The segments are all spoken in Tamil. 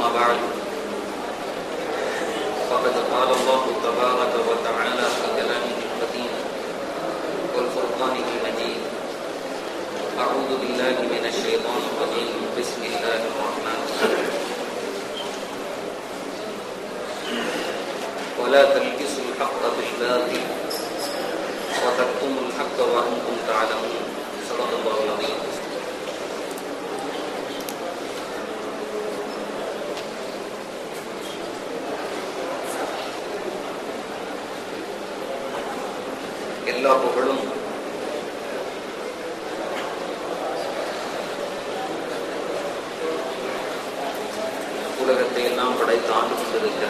أما بعد فقد قال الله تبارك وتعالى في كلامه القديم والفرقان المجيد أعوذ بالله من الشيطان الرجيم بسم الله الرحمن الرحيم ولا تلبسوا الحق بالباطل وتكتموا الحق وأنتم تعلمون صدق الله العظيم எல்லா புகழும் உலகத்தை எல்லாம் படைத்து ஆண்டு கொண்டிருக்கிற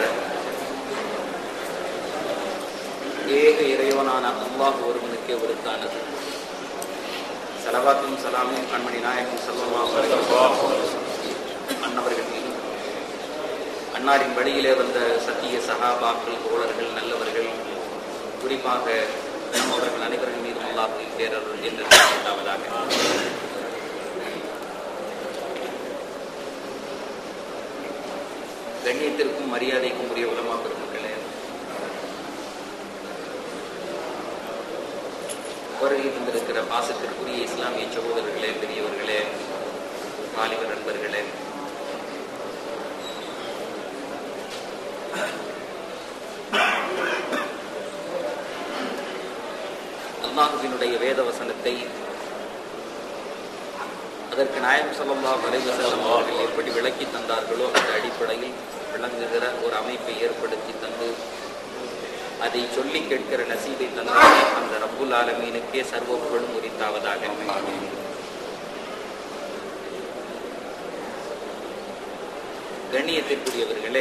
ஏக இறைவனான அல்லாஹ் ஒருவனுக்கே ஒருத்தானது சலவாத்தும் சலாமும் கண்மணி நாயகம் செல்வமாக அன்னவர்கள் மீதும் அன்னாரின் வழியிலே வந்த சத்திய சகாபாக்கள் தோழர்கள் நல்லவர்கள் குறிப்பாக நம்மவர்கள் அனைவர்கள் மீதும் அல்லாஹின் பேரருள் என்று உண்டாவதாக கண்ணியத்திற்கும் மரியாதைக்கும் உரிய உலமா பெருமக்களே வருகை தந்திருக்கிற பாசத்திற்குரிய இஸ்லாமிய சகோதரர்களே பெரியவர்களே வாலிப நண்பர்களே அல்லாஹுவினுடைய வேத வசனத்தை அதற்கு நாயகம் சொல்லல்லா வலைவசல்லம் அவர்கள் எப்படி விளக்கி தந்தார்களோ அந்த அடிப்படையில் விளங்குகிற ஒரு அமைப்பை ஏற்படுத்தி தந்து அதை சொல்லி கேட்கிற நசீபை தந்தாலே அந்த ரப்புல் ஆலமீனுக்கே சர்வ புகழும் உரித்தாவதாக கண்ணியத்திற்குரியவர்களே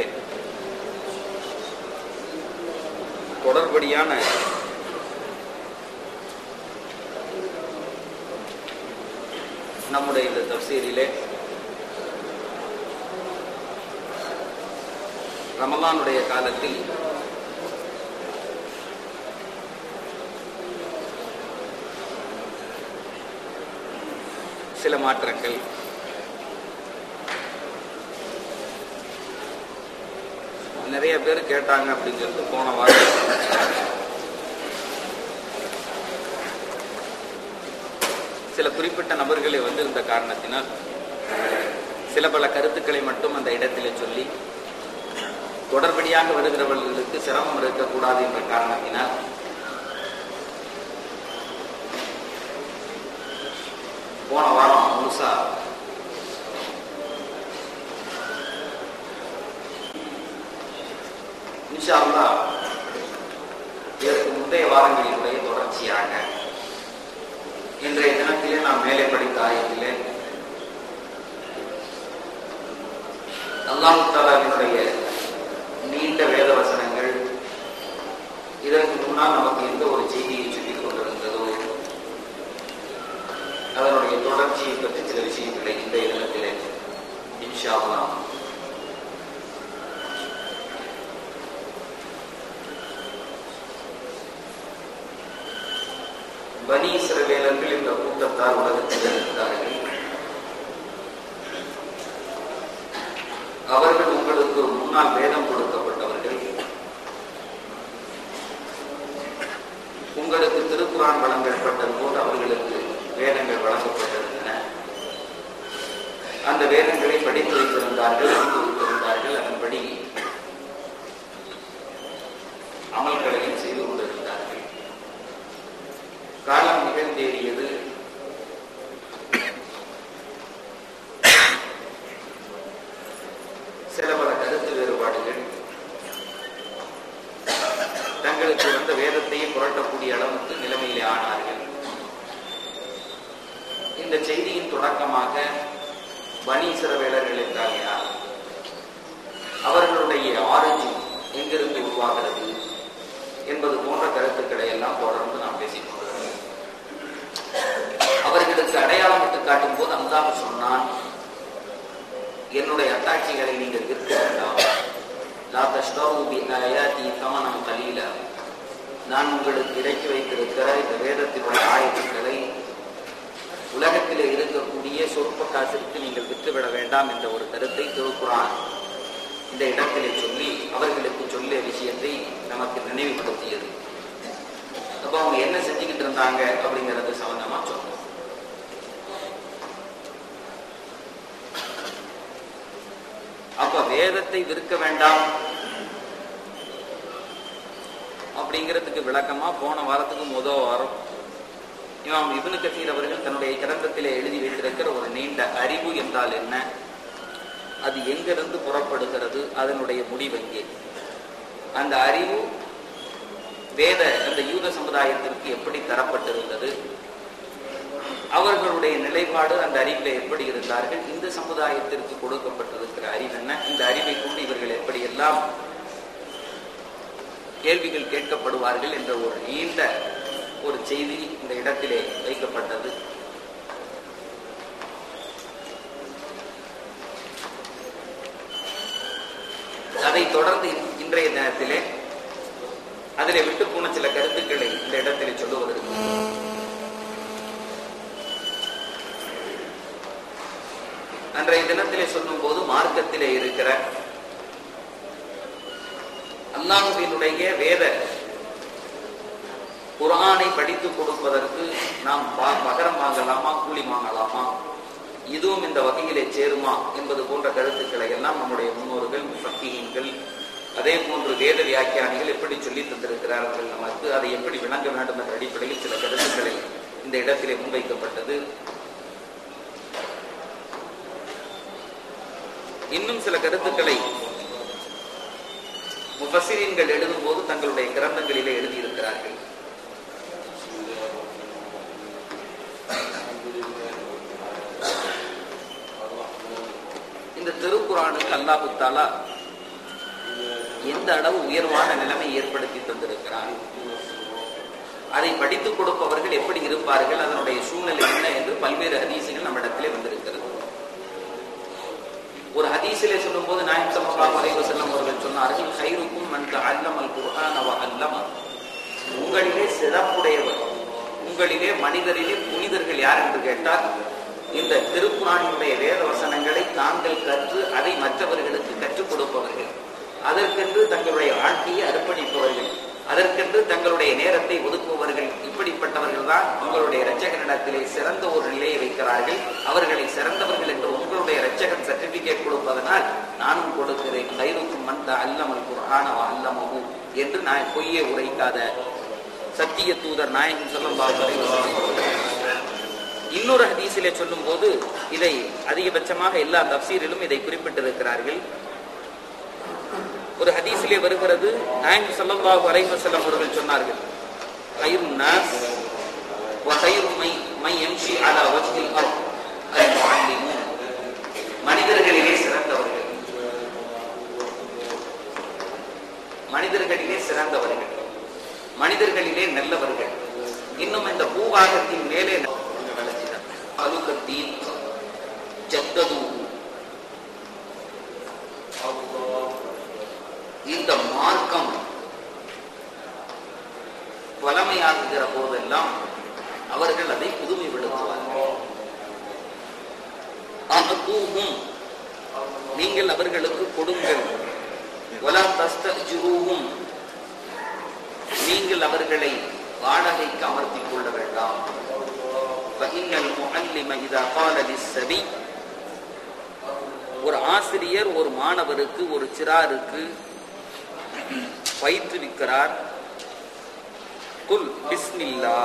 தொடர்படியான நம்முடைய இந்த தப்சீரிலே ரமலானுடைய காலத்தில் சில மாற்றங்கள் நிறைய பேர் கேட்டாங்க அப்படின்னு சொல்லிட்டு போன வாரம் சில குறிப்பிட்ட நபர்களை வந்திருந்த காரணத்தினால் சில பல கருத்துக்களை மட்டும் அந்த இடத்திலே சொல்லி தொடர்படியாக வருகிறவர்களுக்கு சிரமம் இருக்கக்கூடாது என்ற காரணத்தினால் போன வாரம் முழுசா இன்ஷால்லா இதற்கு முந்தைய வாரங்களினுடைய தொடர்ச்சியாக இன்றைய தினத்திலே நாம் மேலே படித்த ஆயத்திலே அல்லாஹு தாலாவினுடைய நீண்ட வேத வசனங்கள் இதற்கு முன்னால் நமக்கு எந்த ஒரு செய்தியை சொல்லிக் கொண்டிருந்ததோ அதனுடைய தொடர்ச்சியை பற்றி சில விஷயங்களை இன்றைய தினத்திலே இன்ஷால்லாம் பனி சிறவேலர்கள் என்ற கூட்டத்தார் உலகத்தில் இருந்தார்கள் அவர்கள் உங்களுக்கு முன்னால் வேதம் கொடுக்கப்பட்டவர்கள் உங்களுக்கு திருக்குறான் வழங்கப்பட்ட போது அவர்களுக்கு வேதங்கள் வழங்கப்பட்டிருந்தன அந்த வேதங்களை படித்து வைத்திருந்தார்கள் அறிந்து வைத்திருந்தார்கள் அதன்படி அமல்களையும் செய்து கொண்டிருந்தார்கள் காலம் நிகழ்ந்தேறியது சில பல கருத்து வேறுபாடுகள் தங்களுக்கு வந்த வேதத்தையே புரட்டக்கூடிய அளவுக்கு நிலைமையிலே ஆனார்கள் இந்த செய்தியின் தொடக்கமாக வனீசர வேலர்கள் என்றால் யார் அவர்களுடைய ஆரிஜின் எங்கிருந்து உருவாகிறது என்பது போன்ற கருத்துக்களை எல்லாம் தொடர்ந்து நாம் பேசிக் கொண்டிருக்கிறோம் அவர்களுக்கு அடையாளமிட்டு காட்டும் போது அல்லாஹ் சொன்னான் என்னுடைய அத்தாட்சிகளை நீங்கள் விற்க வேண்டாம் லா தஷ்டரு பி ஆயாதி தமனம் கலீல நான் உங்களுக்கு இறக்கி வைத்திருக்கிற இந்த வேதத்தினுடைய ஆயத்துக்களை உலகத்திலே இருக்கக்கூடிய சொற்ப காசிற்கு நீங்கள் விற்றுவிட வேண்டாம் என்ற ஒரு கருத்தை திருக்குறான் இந்த இடத்திலே சொல்லி அவர்களுக்கு சொல்லிய விஷயத்தை நமக்கு நினைவுபடுத்தியது அப்ப அவங்க என்ன செஞ்சுக்கிட்டு இருந்தாங்க அப்படிங்கறது சம்பந்தமா சொன்னோம் அப்ப வேதத்தை விற்க வேண்டாம் அப்படிங்கிறதுக்கு விளக்கமா போன வாரத்துக்கு முதல் வாரம் இமாம் இப்னு கசீர் அவர்கள் தன்னுடைய கிரந்தத்திலே எழுதி வைத்திருக்கிற ஒரு நீண்ட அறிவு என்றால் என்ன அது எங்கிருந்து புறப்படுகிறது அதனுடைய முடிவெங்கே அந்த அறிவு வேத அந்த யூத சமுதாயத்திற்கு எப்படி தரப்பட்டிருந்தது அவர்களுடைய நிலைப்பாடு அந்த அறிவில எப்படி இருந்தார்கள் இந்த சமுதாயத்திற்கு கொடுக்கப்பட்டிருக்கிற அறிவு என்ன இந்த அறிவை கொண்டு இவர்கள் எப்படி எல்லாம் கேள்விகள் கேட்கப்படுவார்கள் என்ற ஒரு நீண்ட ஒரு செய்தி இந்த இடத்திலே வைக்கப்பட்டது அதை தொடர்ந்து இன்றைய தினத்திலே அதிலே விட்டு போன சில கருத்துக்களை இந்த இடத்திலே சொல்லுவதற்கு அன்றைய தினத்திலே சொல்லும் போது மார்க்கத்திலே இருக்கிற அல்லாஹுவினுடைய வேத குரானை படித்துக் கொடுப்பதற்கு நாம் ப- பகரம் வாங்கலாமா கூலி வாங்கலாமா இதுவும் இந்த வகையிலே சேருமா என்பது போன்ற கருத்துக்களை எல்லாம் நம்முடைய முன்னோர்கள் சக்தியங்கள் அதே போன்று வேத வியாக்கியானிகள் எப்படி சொல்லி தந்திருக்கிறார்கள் நமக்கு அதை எப்படி விளங்க வேண்டும் என்ற அடிப்படையில் சில கருத்துக்களை இந்த இடத்திலே முன்வைக்கப்பட்டது இன்னும் சில கருத்துக்களை முஃபசிரீன்கள் எழுதும்போது தங்களுடைய கிரந்தங்களிலே எழுதியிருக்கிறார்கள் இந்த திருக்குறானுக்கு அல்லாஹு தாலா எந்த அளவு உயர்வான நிலைமை ஏற்படுத்தி தந்திருக்கிறார் அதை படித்துக் கொடுப்பவர்கள் எப்படி இருப்பார்கள் அதனுடைய சூழ்நிலை என்ன என்று பல்வேறு ஹதீசுகள் நம்மிடத்திலே வந்திருக்கிறது ஒரு ஹதீஸிலே சொல்லும்போது நாயம் ஸல்லல்லாஹு அலைஹி வஸல்லம் அவர்கள் சொன்னார்கள் கைருக்கும் மன் தஅல்லமல் குர்ஆன வ அல்லம உங்களிலே சிறப்புடையவர் உங்களிலே மனிதரிலே புனிதர்கள் யார் என்று கேட்டால் இந்த திருக்குறானினுடைய வேத வசனங்களை தாங்கள் கற்று அதை மற்றவர்களுக்கு கற்றுக் கொடுப்பவர்கள் அதற்கென்று தங்களுடைய வாழ்க்கையை அர்ப்பணிப்பவர்கள் அதற்கென்று தங்களுடைய நேரத்தை ஒதுக்குபவர்கள் இப்படிப்பட்டவர்கள் தான் உங்களுடைய இரட்சகனிடத்திலே சிறந்த ஒரு நிலையை வைக்கிறார்கள் அவர்களை சிறந்தவர்கள் என்று உங்களுடைய இரட்சகன் சர்டிபிகேட் கொடுப்பதனால் நானும் கொடுக்கிறேன் கைருக்கும் மந்த அல்லமல் குர்ஆனவ அல்லமகு என்று நான் பொய்யை உரைக்காத சத்திய தூதர் நாயகன் ஸல்லல்லாஹு அலைஹி வஸல்லம் இன்னொரு ஹதீஸிலே சொல்லும்போது இதை அதிகபட்சமாக எல்லா தப்சீரிலும் இதை குறிப்பிட்டிருக்கிறார்கள் ஒரு ஹதீஸிலே வருகிறது நாயகம் ஸல்லல்லாஹு அலைஹி வஸல்லம் அவர்கள் சொன்னார்கள் கைருன் நாஸ் வ கைரு மை மை யம்ஷி அலா வஜ்ஹில் அர்த் அல் முஅல்லிமூன் மனிதர்களிலே சிறந்தவர்கள் மனிதர்களிலே சிறந்தவர்கள் மனிதர்களிலே நல்லவர்கள் இன்னும் இந்த பூவாகத்தின் மேலே அலுகத்தீன் ஜத்தது இந்த மார்க்கம் வளமையாகுகிற போதெல்லாம் அவர்கள் அதை புதுமைப்படுத்துவார்கள் அஹ்தூஹும், நீங்கள் அவர்களுக்கு கொடுங்கள் வலா தஸ்தஜ்ரூஹும், நீங்கள் அவர்களை வாடகைக்கு அமர்த்திக் கொள்ள வேண்டாம் فإن المعلم إذا قال للسبي ஒரு ஆசிரியர் ஒரு மாணவருக்கு ஒரு சிறாருக்கு பயிற்றுவிக்கிறார் குல் பிஸ்மில்லா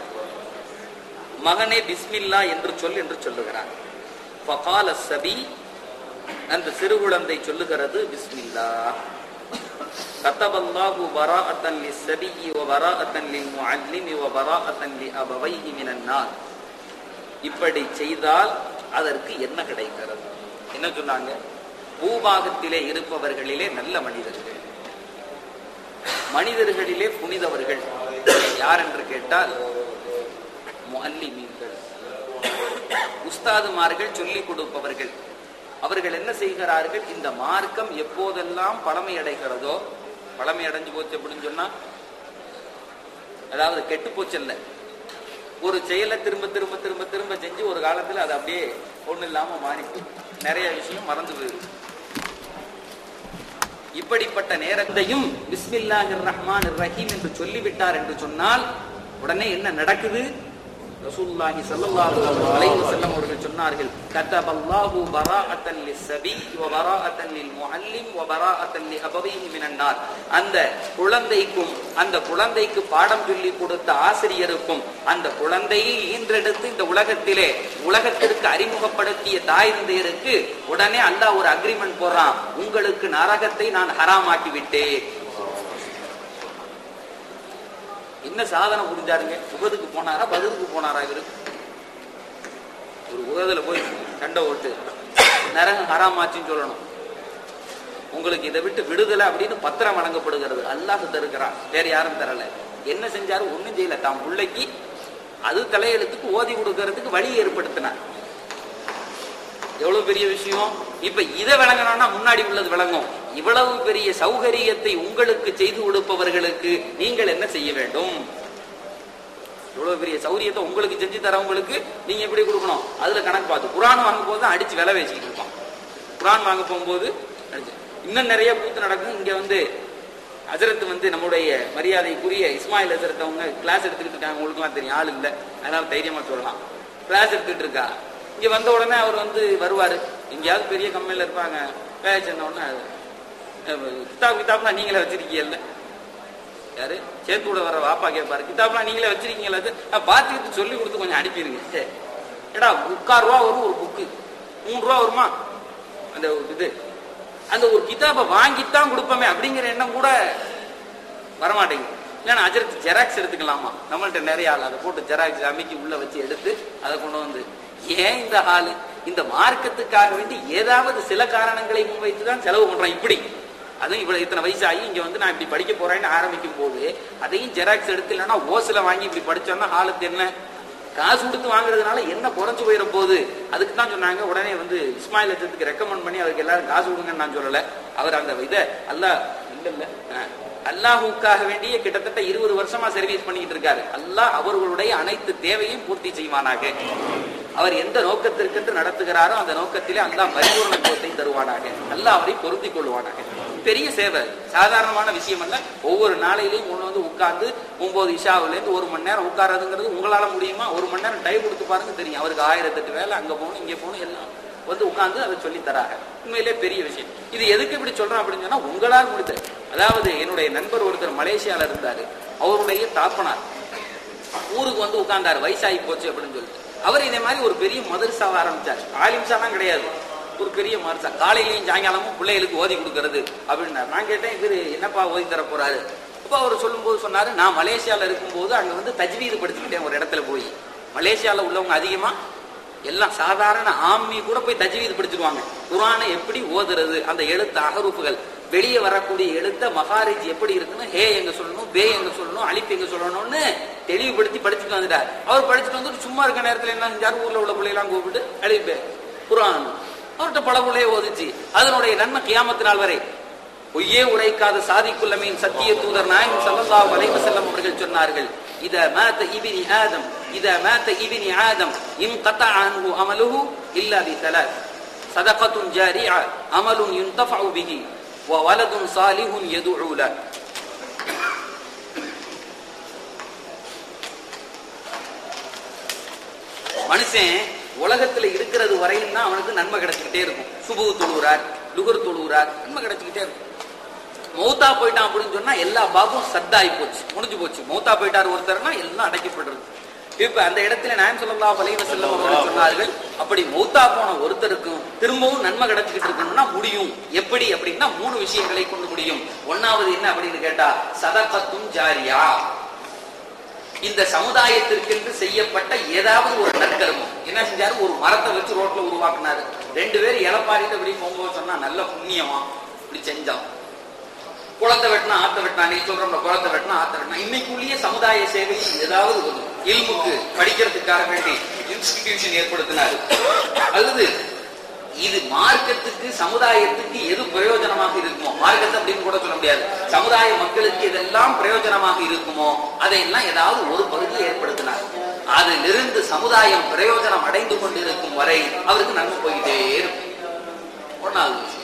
மகனே பிஸ்மில்லா என்று சொல் என்று சொல்லுகிறார் ஃபகால சபி அந்த சிறுகுழந்தை சொல்லுகிறது பிஸ்மில்லா கத்தபல்லாஹு பராஅத்தன் லிஸ்ஸபியி வ பராஅத்தன் லில் முஅல்லிமி வ பராஅத்தன் லி அபவைஹி மினன் நார் இப்படி செய்தால் அதற்கு என்ன கிடைக்கிறது என்ன சொன்னாங்க பூபாகத்திலே இருப்பவர்களிலே நல்ல மனிதர்கள் மனிதர்களிலே புனிதவர்கள் யார் என்று கேட்டால் முஅல்லிமீன்கள் உஸ்தாதுமார்கள் சொல்லிக் கொடுப்பவர்கள் அவர்கள் என்ன செய்கிறார்கள் இந்த மார்க்கம் எப்போதெல்லாம் பழமை அடைகிறதோ பழமை அடைஞ்சு போச்சு அப்படின்னு சொன்னா அதாவது கெட்டு போச்சல்ல ஒரு செயலை திரும்ப திரும்ப திரும்ப திரும்ப செஞ்சு ஒரு காலத்துல அது அப்படியே ஒண்ணு இல்லாம மாறிட்டு நிறைய விஷயம் மறந்து போயிடும் இப்படிப்பட்ட நேரத்தையும் பிஸ்மில்லாஹிர் ரஹ்மான் ரஹீம் என்று சொல்லிவிட்டார் என்று சொன்னால் உடனே என்ன நடக்குது ரசூலுல்லாஹி ஸல்லல்லாஹு அலைஹி வஸல்லம் அவர்கள் சொன்னார்கள் கதபல்லாஹு பராஅத்தன் லிஸ்ஸபி வ பராஅத்தன் லில் முஅல்லிம் வ பராஅத்தன் லி அபவைஹி மினன் நார் அந்த குழந்தைக்கும் அந்த குழந்தைக்கு பாடம் சொல்லி கொடுத்த ஆசிரியருக்கும் அந்த குழந்தையை ஈன்றெடுத்து இந்த உலகத்திலே உலகத்திற்கு அறிமுகப்படுத்திய தாய் தந்தையருக்கு உடனே அல்லாஹ் ஒரு அக்ரிமெண்ட் போடுறான் உங்களுக்கு நரகத்தை நான் ஹராமாக்கி விட்டேன் என்ன சாதனை புரிஞ்சாருங்க உகதுக்கு போனாரா பதிலுக்கு போனாரா இவரு ஒரு உகதுல போய் சண்டை ஓட்டு நரகம் ஹராமாச்சுன்னு சொல்லணும் உங்களுக்கு இதை விட்டு விடுதலை அப்படின்னு பத்திரம் வழங்கப்படுகிறது அல்லாஹ் தருகிறான் வேற யாரும் தரல என்ன செஞ்சாரு ஒண்ணும் செய்யல தாம் பிள்ளைக்கு அது தலையெழுத்துக்கு ஓதி கொடுக்கறதுக்கு வழி ஏற்படுத்தினார் எவ்வளவு பெரிய விஷயம் இப்ப இதை விளங்கணும்னா முன்னாடி உள்ளது விளங்கும் இவ்வளவு பெரிய சௌகரியத்தை உங்களுக்கு செய்து கொடுப்பவர்களுக்கு நீங்கள் என்ன செய்ய வேண்டும் இவ்வளவு பெரிய சௌரியத்தை உங்களுக்கு செஞ்சு தரவங்களுக்கு நீங்க எப்படி கொடுக்கணும் அதுல கணக்கு பார்த்து குரான் வாங்கும் போது தான் அடிச்சு விலை வச்சுக்கிட்டு இருப்பான் குரான் வாங்க போகும்போது அடிச்சு இன்னும் நிறைய கூத்து நடக்கும் இங்க வந்து அஜரத் வந்து நம்முடைய மரியாதைக்குரிய இஸ்மாயில் அஜரத் அவங்க கிளாஸ் எடுத்துக்கிட்டு இருக்காங்க உங்களுக்குலாம் தெரியும் ஆள் இல்லை அதனால தைரியமா சொல்லலாம் கிளாஸ் எடுத்துக்கிட்டு இருக்கா இங்க வந்த உடனே அவர் வந்து வருவாரு எங்கேயாவது பெரிய கம்பெனில இருப்பாங்க வேலை செஞ்ச உடனே அஹ், கிதாப் கிதாப்லாம் நீங்களே வச்சிருக்கீங்கல்ல யாரு சேர்த்து கூட வர வாப்பா கேட்பாரு கிதாப்லாம் நீங்களே வச்சிருக்கீங்களா அது அஹ், பார்த்துக்கிட்டு சொல்லி கொடுத்து கொஞ்சம் அனுப்பிடுங்க சரி ஏடா முக்கால் ரூபா வரும் ஒரு புக்கு மூணு ரூபா வருமா அந்த ஒரு இது அந்த ஒரு கிதாபை வாங்கித்தான் கொடுப்போமே அப்படிங்கிற எண்ணம் கூட வரமாட்டேங்குது இல்லைன்னா அஜரத்து ஜெராக்ஸ் எடுத்துக்கலாமா நம்மள்ட்ட நிறைய ஆள் அதை போட்டு ஜெராக்ஸ் அமைக்கி உள்ள வச்சு எடுத்து அதை கொண்டு வந்து ஏன் இந்த ஆளு இந்த மார்க்கத்துக்காக வேண்டி ஏதாவது சில காரணங்களை முன்வைத்து தான் செலவு பண்றான் இப்படி அதுவும் இவ்வளவு இத்தனை வயசாகி இங்க வந்து நான் இப்படி படிக்க போறேன்னு ஆரம்பிக்கும் போது அதையும் ஜெராக்ஸ் எடுத்து இல்லைன்னா ஓசில வாங்கி இப்படி படிச்சோம்னா ஆளுக்கு என்ன காசு கொடுத்து வாங்குறதுனால என்ன குறைஞ்சு போயிட போகுது அதுக்கு தான் சொன்னாங்க உடனே வந்து இஸ்மாயில் அஜத்துக்கு ரெக்கமெண்ட் பண்ணி அவருக்கு எல்லாரும் காசு கொடுங்கன்னு நான் சொல்லல அவர் அந்த இதை அல்லாஹ் இல்ல இல்ல அஹ், அல்லாஹுக்காக வேண்டிய கிட்டத்தட்ட இருபது வருஷமா சர்வீஸ் பண்ணிட்டு இருக்காரு அல்லாஹ் அவர்களுடைய அனைத்து தேவையும் பூர்த்தி செய்வானாக அவர் எந்த நோக்கத்திற்கென்று நடத்துகிறாரோ அந்த நோக்கத்திலே அல்லாஹ் பரிபூர்ணத்துவத்தை தருவானாக அல்லாஹ் அவரை பொருந்திக் கொள்வானாக பெரிய சேவை சாதாரணமான விஷயம் அல்ல ஒவ்வொரு நாளையிலையும் ஒண்ணு வந்து உட்கார்ந்து ஒன்பது இஷாவுல இருந்து ஒரு மணி நேரம் உட்கார்றதுங்கிறது உங்களால முடியுமா ஒரு மணி நேரம் டைம் கொடுத்து பாருங்க தெரியும் அவருக்கு ஆயிரத்தெட்டு வேலை அங்க போகணும் இங்க போகணும் எல்லாம் வந்து உட்கார்ந்து அதை சொல்லி தராங்க உண்மையிலே பெரிய விஷயம் இது எதுக்கு இப்படி சொல்றோம் அப்படின்னு சொன்னா உங்களால் முடிந்தது அதாவது என்னுடைய நண்பர் ஒருத்தர் மலேசியால இருந்தாரு அவருடைய தாப்பனார் ஊருக்கு வந்து உட்கார்ந்தாரு வயசாகி போச்சு அப்படின்னு சொல்லிட்டு அவர் இதே மாதிரி ஒரு பெரிய மதரசாவை ஆரம்பிச்சார் ஆலிம்சாலாம் கிடையாது ஒரு பெரிய மதரசா காலையிலையும் சாயங்காலமும் பிள்ளைகளுக்கு ஓதி கொடுக்கறது அப்படின்னாரு நான் கேட்டேன் இவரு என்னப்பா ஓதி தர போறாரு அப்ப அவர் சொல்லும்போது சொன்னாரு நான் மலேசியால இருக்கும்போது அங்க வந்து தஜ்வீது படிச்சுக்கிட்டேன் ஒரு இடத்துல போய் மலேசியால உள்ளவங்க அதிகமா எல்லாம் சாதாரண ஆம்மி கூட போய் தஜ்வீது படிச்சிருவாங்க குரானை எப்படி ஓதுறது அந்த எழுத்து அகரூப்புகள் வெளியே வரக்கூடிய எழுத்த மகாரிஜ் எப்படி இருக்குன்னு ஹே எங்க சொல்லணும் பே எங்க சொல்லணும் அலிப் எங்க சொல்லணும்னு தெளிவுபடுத்தி படிச்சுட்டு வந்துட்டார் அவர் படிச்சுட்டு வந்துட்டு சும்மா இருக்க நேரத்துல என்ன செஞ்சார் ஊர்ல உள்ள பிள்ளையெல்லாம் கூப்பிட்டு அலிப்பே குரான் அவர்கிட்ட பல பிள்ளைய ஓதிச்சு அதனுடைய நன்மை கியாமத்து நாள் வரை பொய்யே உரைக்காத சாதிக்குள்ளமையின் சத்திய தூதர் நாயகம் ஸல்லல்லாஹு அலைஹி வஸல்லம் அவர்கள் சொன்னார்கள் இதா மாத இப்னி ஆதம் இதா மாத இப்னி ஆதம் இன் கதா அன்ஹு அமலுஹு இல்லா பி ثلاث صدقة جارية عمل ينتفع به وولد صالح يدعو له மனுஷன் உலகத்துல இருக்கிறது வரையும் தான் அவனுக்கு நன்மை கிடைச்சுக்கிட்டே இருக்கும் சுபு தொழுகிறார் லுகர் தொழுகிறார் நன்மை கிடைச்சுக்கிட்டே இருக்கும் மௌத்தா போயிட்டான் அப்படின்னு சொன்னா எல்லா பாபும் சத்தாகி போச்சு முடிஞ்சு போச்சு மௌத்தா போயிட்டார் ஒருத்தர்னா எல்லாம் அடைக்கப்படுறது இப்ப அந்த இடத்துல நாயம் சொல்லலாம் அலைவ செல்லம் அவர்கள் சொன்னார்கள் அப்படி மௌத்தா போன ஒருத்தருக்கும் திரும்பவும் நன்மை கிடைச்சிக்கிட்டு இருக்கணும்னா முடியும் எப்படி அப்படின்னா மூணு விஷயங்களை கொண்டு முடியும் ஒன்னாவது என்ன அப்படின்னு கேட்டா சதகத்தும் ஜாரியா இந்த சமுதாயத்திற்கென்று செய்யப்பட்ட ஏதாவது ஒரு நற்கர்மம் என்ன செஞ்சாரு ஒரு மரத்தை வச்சு ரோட்ல உருவாக்குனாரு ரெண்டு பேரும் இலப்பாரிட்டு அப்படி போகும்போது சொன்னா நல்ல புண்ணியமா இப்படி செஞ்சான் குளத்தை வெட்டினா ஆத்த வெட்டினா நீ சொல்றோம்ல குளத்தை வெட்டினா ஆத்த வெட்டினா இன்னைக்குள்ளேயே சமுதாய சேவை ஏதாவது ஒரு இல்முக்கு படிக்கிறதுக்காக வேண்டி இன்ஸ்டிடியூஷன் ஏற்படுத்தினாரு அல்லது இது மார்க்கத்துக்கு சமுதாயத்துக்கு எது பிரயோஜனமாக இருக்குமோ மார்க்கத்தை அப்படின்னு கூட சொல்ல முடியாது சமுதாய மக்களுக்கு எதெல்லாம் பிரயோஜனமாக இருக்குமோ அதையெல்லாம் ஏதாவது ஒரு பகுதியை ஏற்படுத்தினார் அதிலிருந்து சமுதாயம் பிரயோஜனம் அடைந்து கொண்டிருக்கும் வரை அவருக்கு நன்மை போயிட்டே இருக்கும் ஒன்னாவது விஷயம்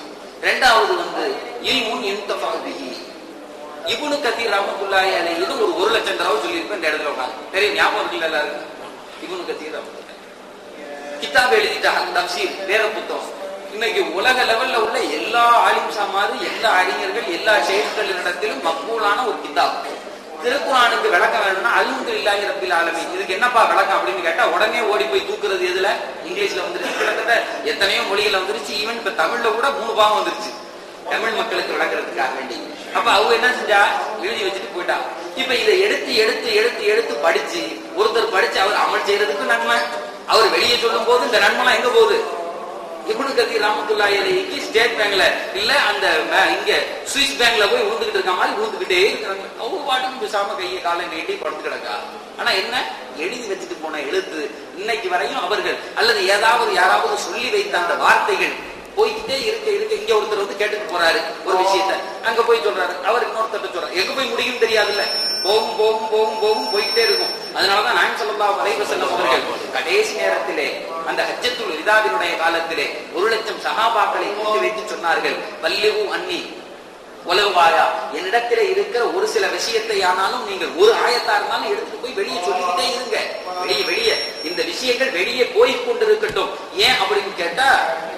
ரெண்டாவது வந்து இல்முன் இன்தஃபிஹி இப்னு கதீர் ரஹ்மத்துல்லாஹி அலைஹி இது ஒரு ஒரு லட்சம் தடவை சொல்லியிருப்பேன் இந்த இடத்துல உட்கார்ந்து தெரியும் ஞாபகம் இருக்குல்ல எல்லாருக்கும் இப்னு கதீர் ரஹ்மத்துல்லாஹி கிதாப் எழுதிட்டாங்க தப்சீர் வேற புத்தகம் இன்னைக்கு உலக லெவல்ல உள்ள எல்லா ஆலிம்சா மாதிரி எல்லா அறிஞர்கள் எல்லா ஷேக்களிடத்திலும் மக்பூலான ஒரு கிதாப் திருக்குறானுக்கு விளக்கம் வேணும்னா அல்முது இல்லாஹி ரப்பில் ஆலமீன் இதுக்கு என்னப்பா விளக்கம் அப்படின்னு கேட்டா உடனே ஓடி போய் தூக்குறது எதுல இங்கிலீஷ்ல வந்துருச்சு கிட்டத்தட்ட எத்தனையோ மொழிகள்ல வந்துருச்சு ஈவன் இப்ப தமிழ்ல கூட மூணு பாவம் வந்துருச்சு தமிழ் மக்களுக்கு விளக்குறதுக்காக வேண்டி அப்ப அவங்க என்ன செஞ்சா எழுதி வச்சுட்டு போயிட்டா இப்ப இதை எடுத்து எடுத்து எடுத்து எடுத்து படிச்சு ஒருத்தர் படிச்சு அவர் அமல் செய்யறதுக்கு நன்மை அவர் வெளியே சொல்லும் போது இந்த நன்மைலாம் எங்க போகுது இப்னு கதீர் ரஹ்மத்துல்லாஹி அலைஹிக்கு ஸ்டேட் பேங்க்ல இல்ல அந்த பே- இங்க சுவிஸ் பேங்க்ல போய் விழுந்துகிட்டு இருக்க மாதிரி விழுந்துகிட்டே இருக்கிறாங்க அவங்க பாட்டுக்கு பேசாம கையை காலை நீட்டி படுத்து கிடக்கா ஆனா என்ன எழுதி வச்சுட்டு போன எழுத்து இன்னைக்கு வரையும் அவர்கள் அல்லது ஏதாவது யாராவது சொல்லி வைத்த அந்த வார்த்தைகள் போய்கிட்டே இருக்க இருக்க இங்க ஒருத்தர் வந்து கேட்டுட்டு போறாரு ஒரு விஷயத்த அங்க போய் சொல்றாரு அவர் இன்னொருத்தர் சொல்றாரு எங்க போய் முடியும் தெரியாதுல்ல போகும் போகும் போகும் போகும் போய்கிட்டே இருக்கும் அதனாலதான் நான் சொல்லலாம் வரைவு செல்லும் அவர்கள் கடைசி நேரத்திலே அந்த ஹஜ்ஜத்துல் இதாவினுடைய காலத்திலே ஒரு லட்சம் சகாபாக்களை கூட்டி வைத்து சொன்னார்கள் வல்லிவு அன்னி உலகவாயா என்னிடத்திலே இருக்கிற ஒரு சில விஷயத்தை ஆனாலும் நீங்கள் ஒரு ஆயத்தா இருந்தாலும் எடுத்துட்டு போய் வெளியே சொல்லிக்கிட்டே இருங்க வெளியே வெளியே இந்த விஷயங்கள் வெளியே போய் கொண்டிருக்கட்டும் ஏன் அப்படின்னு கேட்டா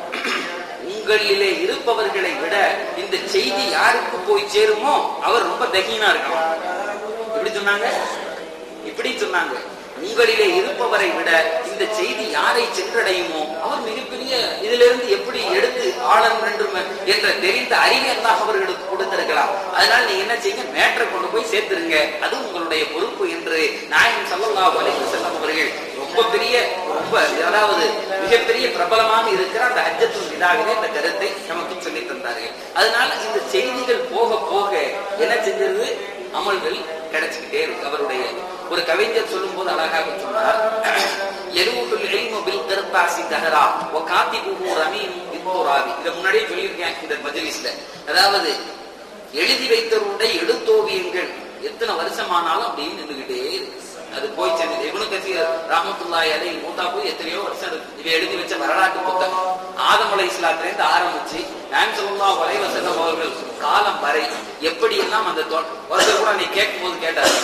உங்களிலே இருப்பவர்களை விட இந்த செய்தி யாருக்கு போய் சேருமோ அவர் ரொம்ப தகீனா இருக்கணும் எப்படி சொன்னாங்க இப்படி சொன்னாங்க உங்களிலே இருப்பவரை விட இந்த செய்தி யாரை சென்றடையுமோ அவர் மிகப்பெரிய இதிலிருந்து எப்படி எடுத்து ஆழம் வேண்டும் என்ற தெரிந்த அறிவை அல்லாஹ் அவர்களுக்கு கொடுத்திருக்கலாம் அதனால நீங்க என்ன செய்யுங்க மேட்டரை கொண்டு போய் சேர்த்துருங்க அது உங்களுடைய பொறுப்பு என்று நாயகம் ஸல்லல்லாஹு அலைஹி வஸல்லம் அவர்கள் ரொம்ப பெரிய ரொம்ப அதாவது மிகப்பெரிய பிரபலமாக இருக்கிற அந்த ஹஜ்ஜத்துல் விதாவிலே இந்த கருத்தை நமக்கு சொல்லி தந்தார்கள் அதனால இந்த செய்திகள் போக போக என்ன செஞ்சது அமல்கள் கிடைச்சுக்கிட்டே இருக்கு அவருடைய ஒரு கவிஞர் சொல்லும் போது அழகாக சொன்னார் எருவுகள் எல்மு பில் கருத்தாசி தகரா ஓ காத்தி குஹு ரமீன் பித்தோராவி இதை முன்னாடியே சொல்லியிருக்கேன் இந்த மஜ்லிஸ்ல அதாவது எழுதி வைத்தவருடைய எழுத்தோவியங்கள் எத்தனை வருஷமானாலும் அப்படியே நின்றுகிட்டே இருக்கு அது போய் சேர்ந்தது இவனு கசீர் ராமத்துல்லாய் அலை மூத்தா போய் எத்தனையோ வருஷம் இருக்கு இவ எழுதி வச்ச வரலாற்று புத்தகம் ஆதம் அலை இஸ்லாத்துல இருந்து ஆரம்பிச்சு நான் சொல்லா வரைவ செல்லம் அவர்கள் காலம் வரை எப்படி எல்லாம் அந்த தொ- ஒருத்தர் கூட நீ கேட்கும் போது கேட்டாரு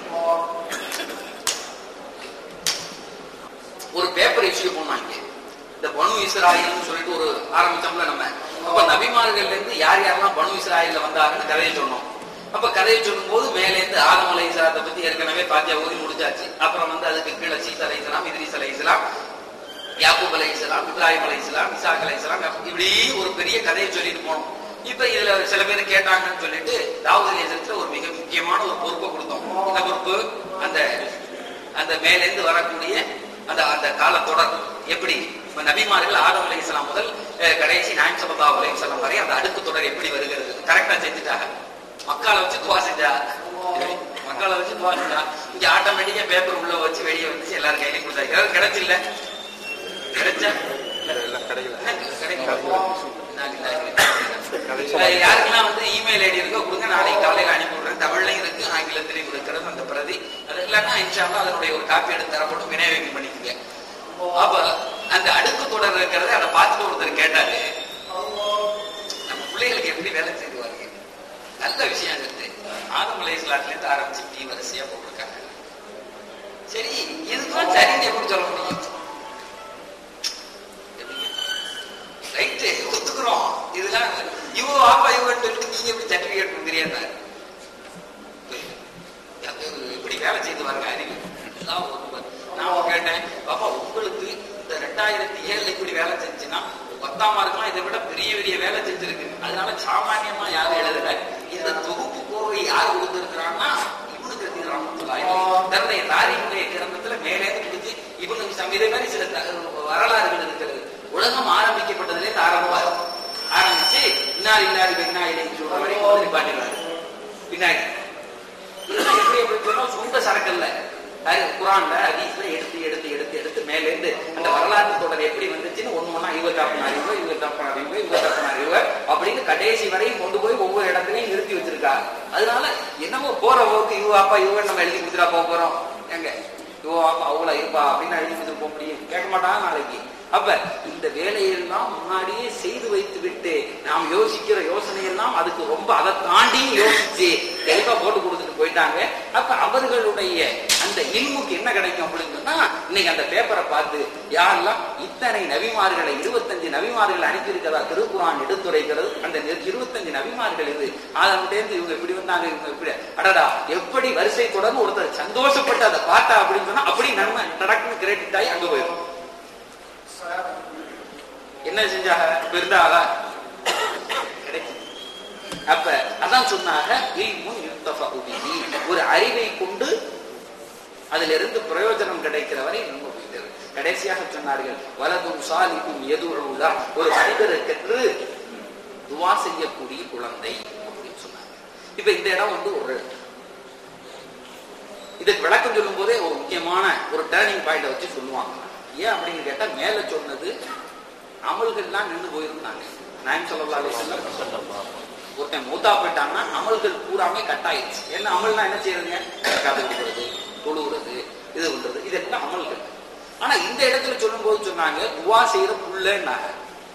ஒரு பேப்பர் இஷ்யூ பண்ணாங்க இந்த பனு இஸ்ராயல்னு சொல்லிட்டு ஒரு ஆரம்பிச்சோம்ல நம்ம அப்ப நபிமார்கள்ல இருந்து யார் யாரெல்லாம் பனு இஸ்ராயல்ல வந்தாருன்னு கதையை சொன்னோம் அப்ப கதையை சொல்லும் போது மேல இருந்து ஆதம் அலை இஸ்லாத்தை பத்தி ஏற்கனவே பாத்தியா ஓதி முடிச்சாச்சு அப்புறம் வந்து அதுக்கு கீழே சீஸ் அலை இஸ்லாம் இத்ரிஸ் அலை இஸ்லாம் யாக்கூப் அலை இஸ்லாம் இப்ராஹிம் அலை இஸ்லாம் இசாக் அலை இஸ்லாம் இப்படி ஒரு பெரிய கதையை சொல்லிட்டு போனோம் இப்ப இதுல சில பேர் கேட்டாங்கன்னு சொல்லிட்டு தாவூத் அலி இஸ்லத்துல ஒரு மிக முக்கியமான ஒரு பொறுப்பை கொடுத்தோம் என்ன பொறுப்பு அந்த அந்த மேலிருந்து வரக்கூடிய அந்த அந்த காலத்தொடர் எப்படி இப்ப நபிமார்கள் ஆதம் அலை இஸ்லாம் முதல் அஹ், கடைசி நாயம் சபதா அலை இஸ்லாம் வரை அந்த அடுக்கு தொடர் எப்படி வருகிறது கரெக்டா செஞ்சுட்டாங்க மக்களை வச்சு துவா செஞ்சா மக்களை வச்சு துவா செஞ்சா இங்க ஆட்டோமேட்டிக்கா பேப்பர் உள்ள வச்சு வெளியே வந்துச்சு எல்லாரும் கையிலையும் கொடுத்தாங்க யாராவது கிடைச்சில்ல கிடைச்சா இப்ப யாருக்கெல்லாம் வந்து இமெயில் ஐடி இருக்கோ கொடுங்க நாளைக்கு காலையில அனுப்பி விடுறேன் தமிழ்லையும் இருக்கு ஆங்கிலத்திலையும் இருக்கிறது அந்த பிரதி அது இல்லைன்னா இன்ஷால்லா அதனுடைய ஒரு காப்பி எடுத்து தரப்படும் விநியோகம் பண்ணிக்கோங்க அப்ப அந்த அடுக்கு தொடர் இருக்கிறத அதை பார்த்துட்டு ஒருத்தர் கேட்டாரு நம்ம பிள்ளைகளுக்கு எப்படி வேலை செய்து வருங்க நல்ல விஷயம் இருக்கு ஆதம் அலை இஸ்லாத்துல இருந்து ஆரம்பிச்சு டீ வரிசையா போட்டிருக்காங்க சரி இதுதான் சரின்னு எப்படி சொல்ல முடியும் ரைட்டு ஒத்துக்கிறோம் இதெல்லாம் இவ வாப்பா இவன் சொல்லிட்டு நீங்க எப்படி சர்டிபிகேட் கொடுக்குறீங்க இப்படி வேலை செய்து வரங்க அறிவு எல்லாம் ஒருவர். நான் கேட்டேன் பாப்பா உங்களுக்கு இந்த ரெண்டாயிரத்தி ஏழுல இப்படி வேலை செஞ்சுன்னா பத்தாம் மார்க்லாம் இதை விட பெரிய பெரிய வேலை செஞ்சிருக்கு அதனால சாமானியமா யாரும் எழுதல இந்த தொகுப்பு கோவை யார் கொடுத்திருக்கிறான்னா இவனுக்கு கத்தி ராமத்துல்லாஹி தன்னுடைய தாரியுடைய கிரந்தத்துல மேலே பிடிச்சு இவனுக்கு சம் இதே மாதிரி சில த- வரலாறுகள் இருக்கிறது உலகம் ஆரம்பிக்கப்பட்டதுல இருந்து ஆரம்பம் ஆரம்பிச்சு இன்னார் இன்னார் பின்னாயிலே சொல்ற வரைக்கும் வந்து நிப்பாட்டிடுறாரு பின்னாடி இதெல்லாம் எப்படி எப்படி சொன்னா சொந்த சரக்கல்ல அது குரான்ல ஹதீஸ்ல எடுத்து எடுத்து எடுத்து எடுத்து மேல இருந்து அந்த வரலாற்று தொடர் எப்படி வந்துச்சுன்னு ஒண்ணு ஒண்ணா இவர் தாப்பினார் இவங்க இவர் தாப்பினார் இவங்க இவங்க தாப்பினார் இவங்க அப்படின்னு கடைசி வரையும் கொண்டு போய் ஒவ்வொரு இடத்துலயும் நிறுத்தி வச்சிருக்கா அதனால என்னமோ போற போக்கு இவ அப்பா இவ நம்ம எழுதி கொடுத்துட்டா போக போறோம் எங்க இவ அப்பா அவ்வளவு இருப்பா அப்படின்னு எழுதி கொடுத்துட்டு போக முடியும் கேட்க மாட்டாங்க நாளைக்கு அப்ப இந்த வேலையெல்லாம் முன்னாடியே செய்து வைத்து விட்டு நாம் யோசிக்கிற யோசனை எல்லாம் அதுக்கு ரொம்ப அதை தாண்டி யோசிச்சு தெளிவா போட்டு கொடுத்துட்டு போயிட்டாங்க அப்ப அவர்களுடைய அந்த இல்முக்கு என்ன கிடைக்கும் அப்படின்னு சொன்னா இன்னைக்கு அந்த பேப்பரை பார்த்து யாரெல்லாம் இத்தனை நபிமார்களை இருபத்தஞ்சு நபிமார்களை அனுப்பியிருக்கிறதா திருக்குறான் எடுத்துரைக்கிறது அந்த இருபத்தஞ்சு நபிமார்கள் இது அதன்டேந்து இவங்க இப்படி வந்தாங்க இவங்க இப்படி அடடா எப்படி வரிசை தொடர்ந்து ஒருத்தர் சந்தோஷப்பட்டு அதை பார்த்தா அப்படின்னு சொன்னா அப்படி நன்மை நடக்குன்னு கிரெடிட் ஆகி அங்க போயிடும் என்ன செஞ்சாக பெருதாக கிடைக்கும் அப்ப அதான் சொன்னாங்க இல்முன் யுத்தஃபஉ பிஹி. ஒரு அறிவை கொண்டு அதிலிருந்து பிரயோஜனம் கிடைக்கிற வரை நம்ம போயிட்டது கடைசியாக சொன்னார்கள் வலதும் சாலிக்கும் எதுவுள்ளா ஒரு மனிதருக்கு துவா செய்யக்கூடிய குழந்தை அப்படின்னு சொன்னாங்க இப்ப இந்த இடம் வந்து ஒரு இதுக்கு விளக்கம் சொல்லும் போதே ஒரு முக்கியமான ஒரு டேர்னிங் பாயிண்ட வச்சு சொல்லுவாங்க ஏன் அப்படின்னு கேட்டா மேல சொன்னது அமல்கள்லாம் நின்று போயிருந்தாங்க நான் சொல்லலாம் ஒருத்தன் மூத்தா போயிட்டாங்கன்னா அமல்கள் பூராமே கட் ஆயிடுச்சு என்ன அமல்னா என்ன செய்யறதுங்க காது கொடுக்கறது தொழுகிறது இது பண்றது இதெல்லாம் அமல்கள் ஆனா இந்த இடத்துல சொல்லும் போது சொன்னாங்க துவா செய்யற புள்ளன்னாங்க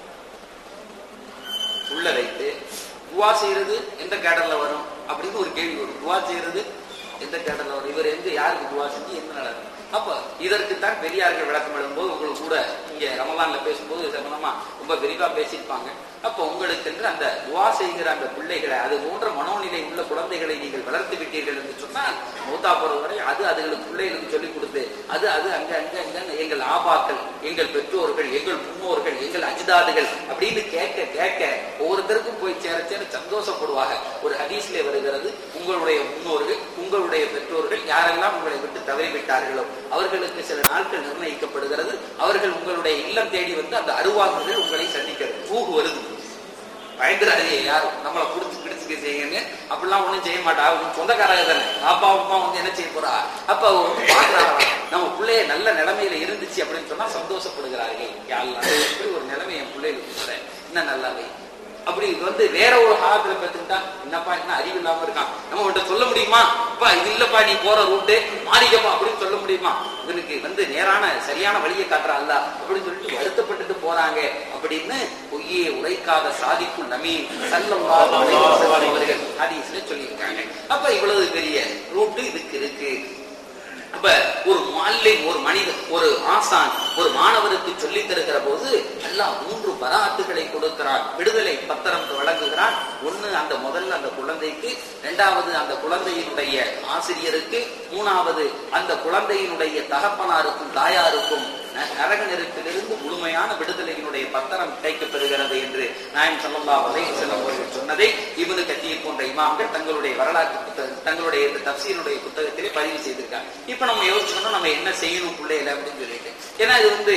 புள்ள வைத்து துவா செய்யறது எந்த கேடர்ல வரும் அப்படின்னு ஒரு கேள்வி வரும் துவா செய்யறது எந்த கேடர்ல வரும் இவர் எங்க யாருக்கு துவா செஞ்சு என்ன நடக்கும் அப்ப இதற்குத்தான் பெரியார்கள் விளக்கம் எழுதும்போது உங்களுக்கு கூட இங்க ரமலான்ல பேசும்போது இது சம்பந்தமா ரொம்ப விரிவா பேசியிருப்பாங்க அப்ப உங்களுக்கு என்று அந்த துவா செய்கிற அந்த பிள்ளைகளை அது போன்ற மனோநிலை உள்ள குழந்தைகளை நீங்கள் வளர்த்து விட்டீர்கள் என்று சொன்னால் மூத்தா போறது வரை அது அதுகளுக்கு பிள்ளைகளுக்கு சொல்லிக் கொடுத்து அது அது அங்க அங்க அங்க எங்கள் ஆபாக்கள் எங்கள் பெற்றோர்கள் எங்கள் முன்னோர்கள் எங்கள் அஜிதாதுகள் அப்படின்னு கேட்க கேட்க ஒவ்வொருத்தருக்கும் போய் சேர சேர சந்தோஷப்படுவாங்க ஒரு ஹதீஸ்ல வருகிறது உங்களுடைய முன்னோர்கள் உங்களுடைய பெற்றோர்கள் யாரெல்லாம் உங்களை விட்டு தவறிவிட்டார்களோ அவர்களுக்கு சில நாட்கள் நிர்ணயிக்கப்படுகிறது அவர்கள் உங்களுடைய இல்லம் தேடி வந்து அந்த அருவாக்குகள் உங்களை சந்திக்கிறது ஊகு வருது பயந்துடாதே யாரும் நம்மளை குடிச்சு பிடிச்சுக்க செய்யுங்க அப்படிலாம் ஒண்ணும் செய்ய மாட்டா உன் சொந்தக்காரங்க தானே அப்பா அம்மா வந்து என்ன செய்ய போறா அப்ப அவ வந்து பாக்குறாங்க நம்ம பிள்ளைய நல்ல நிலைமையில இருந்துச்சு அப்படின்னு சொன்னா சந்தோஷப்படுகிறார்கள் யாரெல்லாம் இப்படி ஒரு நிலைமை என் பிள்ளைகளுக்கு போறேன் இன்னும் நல்லாவே அப்படி இது வந்து வேற ஒரு காலத்துல பெற்றுக்கிட்டா என்னப்பா என்ன அறிவு இல்லாம இருக்கான் நம்ம உன்கிட்ட சொல்ல முடியுமா அப்பா இது இல்லப்பா நீ போற ரூட்டு மாறிக்கப்பா அப்படின்னு சொல்ல முடியுமா இவனுக்கு வந்து நேரான சரியான வழியை காட்டுறா அல்ல அப்படின்னு சொல்லிட்டு வருத்தப்பட்டுட்டு போறாங்க அப்படின்னு பொய்யே உரைக்காத சாதிக்குள் நமீன் சல்லல்லாஹு அலைஹி வஸல்லம் அவர்கள் ஹதீஸ்ல சொல்லியிருக்காங்க அப்ப இவ்வளவு பெரிய ரூட்டு இதுக்கு இருக்கு அப்ப ஒரு மாலை ஒரு மனிதன் ஒரு ஆசான் ஒரு மாணவருக்கு சொல்லி தருகிற போது அல்லாஹ் மூன்று பராத்துகளை கொடுக்கிறான் விடுதலை பத்திரம் வழங்குகிறான் ஒண்ணு அந்த முதல்ல அந்த குழந்தைக்கு இரண்டாவது அந்த குழந்தையினுடைய ஆசிரியருக்கு மூணாவது அந்த குழந்தையினுடைய தகப்பனாருக்கும் தாயாருக்கும் ந- நரக நெருப்பிலிருந்து முழுமையான விடுதலையினுடைய பத்திரம் கிடைக்கப்பெறுகிறது என்று நாயம் ஸல்லல்லாஹு அலைஹி வஸல்லம் அவர்கள் சொன்னதை இப்னு கத்தீர் போன்ற இமாம்கள் தங்களுடைய வரலாற்று புத்தக தங்களுடைய இந்த தப்சீருடைய புத்தகத்திலே பதிவு செய்திருக்காங்க இப்ப நம்ம யோசிச்சோம்னா நம்ம என்ன செய்யணும் பிள்ளைகளை அப்படின்னு சொல்லிட்டு ஏன்னா இது வந்து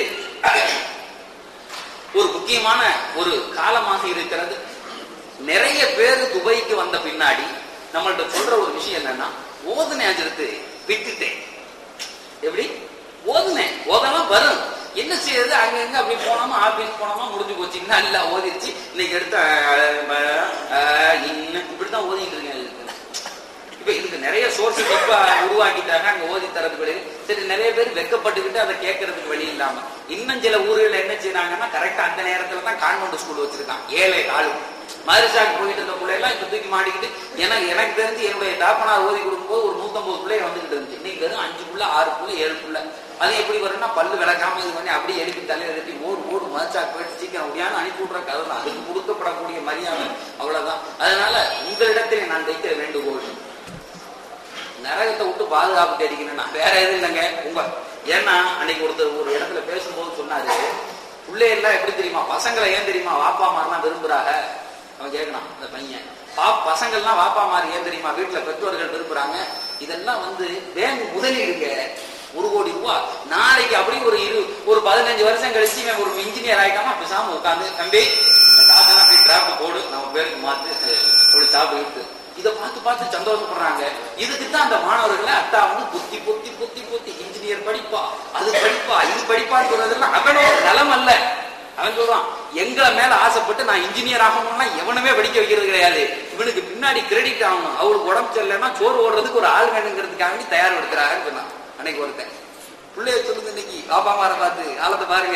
ஒரு முக்கியமான ஒரு காலமாக இருக்கிறது நிறைய பேர் துபாய்க்கு வந்த பின்னாடி நம்மள்ட்ட சொல்ற ஒரு விஷயம் என்னன்னா ஓதுனை அஜிரத்து விட்டுட்டேன் எப்படி ஓதுனேன் ஓதெல்லாம் வரும் என்ன செய்யறது அங்க எங்க அப்படி போனோமா ஆபீஸ் போனோமா முடிஞ்சு போச்சு நல்லா ஓதிருச்சு இன்னைக்கு எடுத்த இன்னும் இப்படிதான் ஓதிட்டு இருக்கேன் இதுக்கு. இப்ப இதுக்கு நிறைய சோர்ஸ் இப்ப உருவாக்கிட்டாங்க அங்க ஓதி தரதுக்கு வழி சரி நிறைய பேர் வெக்கப்பட்டுக்கிட்டு அதை கேட்கறதுக்கு வழி இல்லாம இன்னும் சில ஊர்கள் என்ன செய்யறாங்கன்னா கரெக்டா அந்த நேரத்துல தான் கான்வென்ட் ஸ்கூல் வச்சிருக்கான் ஏழை ஆளு மதுரசாக்கு போயிட்டு இருந்த பிள்ளைலாம் இப்ப தூக்கி மாட்டிக்கிட்டு எனக்கு எனக்கு தெரிஞ்சு என்னுடைய தாப்பனார் ஓதி கொடுக்கும்போது ஒரு நூத்தம்பது பிள்ளைய வந்துகிட்டு இருந்துச்சு இன்னைக்கு வெறும் அஞ்சு புள்ள ஆறு புள்ள ஏழு புள்ள அது எப்படி வரும்னா பல்லு விளக்காம இது பண்ணி அப்படியே எழுப்பி தலையில எழுப்பி ஓடு ஓடு மதுரசாக்கு போயிட்டு சீக்கிரம் முடியாம அனுப்பி விடுற கதை தான் அதுக்கு கொடுக்கப்படக்கூடிய மரியாதை அவ்வளவுதான் அதனால உங்களிடத்தில் நான் வைக்கிற வேண்டுகோள் நரகத்தை விட்டு பாதுகாப்பு தேடிக்கணும்னா வேற எதுவும் இல்லைங்க உங்க ஏன்னா அன்னைக்கு ஒருத்தர் ஒரு இடத்துல பேசும்போது சொன்னாரு பிள்ளை எல்லாம் எப்படி தெரியுமா பசங்களை ஏன் தெரியுமா வாப்பா மாரெல்லாம் விரும்புறாங்க அவன் கேட்கணும் அந்த பையன் பா பசங்கள்லாம் வாப்பா மாறு ஏன் தெரியுமா வீட்டுல பெற்றோர்கள் விரும்புறாங்க இதெல்லாம் வந்து பேங்க் முதலீடுங்க ஒரு கோடி ரூபா நாளைக்கு அப்படி ஒரு இரு ஒரு பதினஞ்சு வருஷம் கழிச்சு இவன் ஒரு இன்ஜினியர் ஆயிட்டாமா பேசாம உட்காந்து தம்பி இந்த காசெல்லாம் போய் டிராப் போடு நம்ம பேருக்கு மாத்து ஒரு ஜாப் இருக்கு இதை பார்த்து பார்த்து சந்தோஷப்படுறாங்க இதுக்கு தான் அந்த மாணவர்களை அத்தா வந்து புத்தி புத்தி புத்தி புத்தி இன்ஜினியர் படிப்பா அது படிப்பா இது படிப்பான்னு சொல்றதெல்லாம் அவனோட நலம் அல்ல அவன் சொல்றான் எங்களை மேல ஆசைப்பட்டு நான் இன்ஜினியர் ஆகணும்னா எவனுமே படிக்க வைக்கிறது கிடையாது இவனுக்கு பின்னாடி கிரெடிட் ஆகணும் அவருக்கு உடம்பு சரியில்லைன்னா சோறு ஓடுறதுக்கு ஒரு ஆள் வேணுங்கிறதுக்காக வேண்டி தயார் எடுக்கிறாங்கன்னு சொன்னான் அன்னைக்கு ஒருத்தன் பிள்ளைய சொல்லுது இன்னைக்கு பாப்பா மாற பார்த்து காலத்தை பாருங்க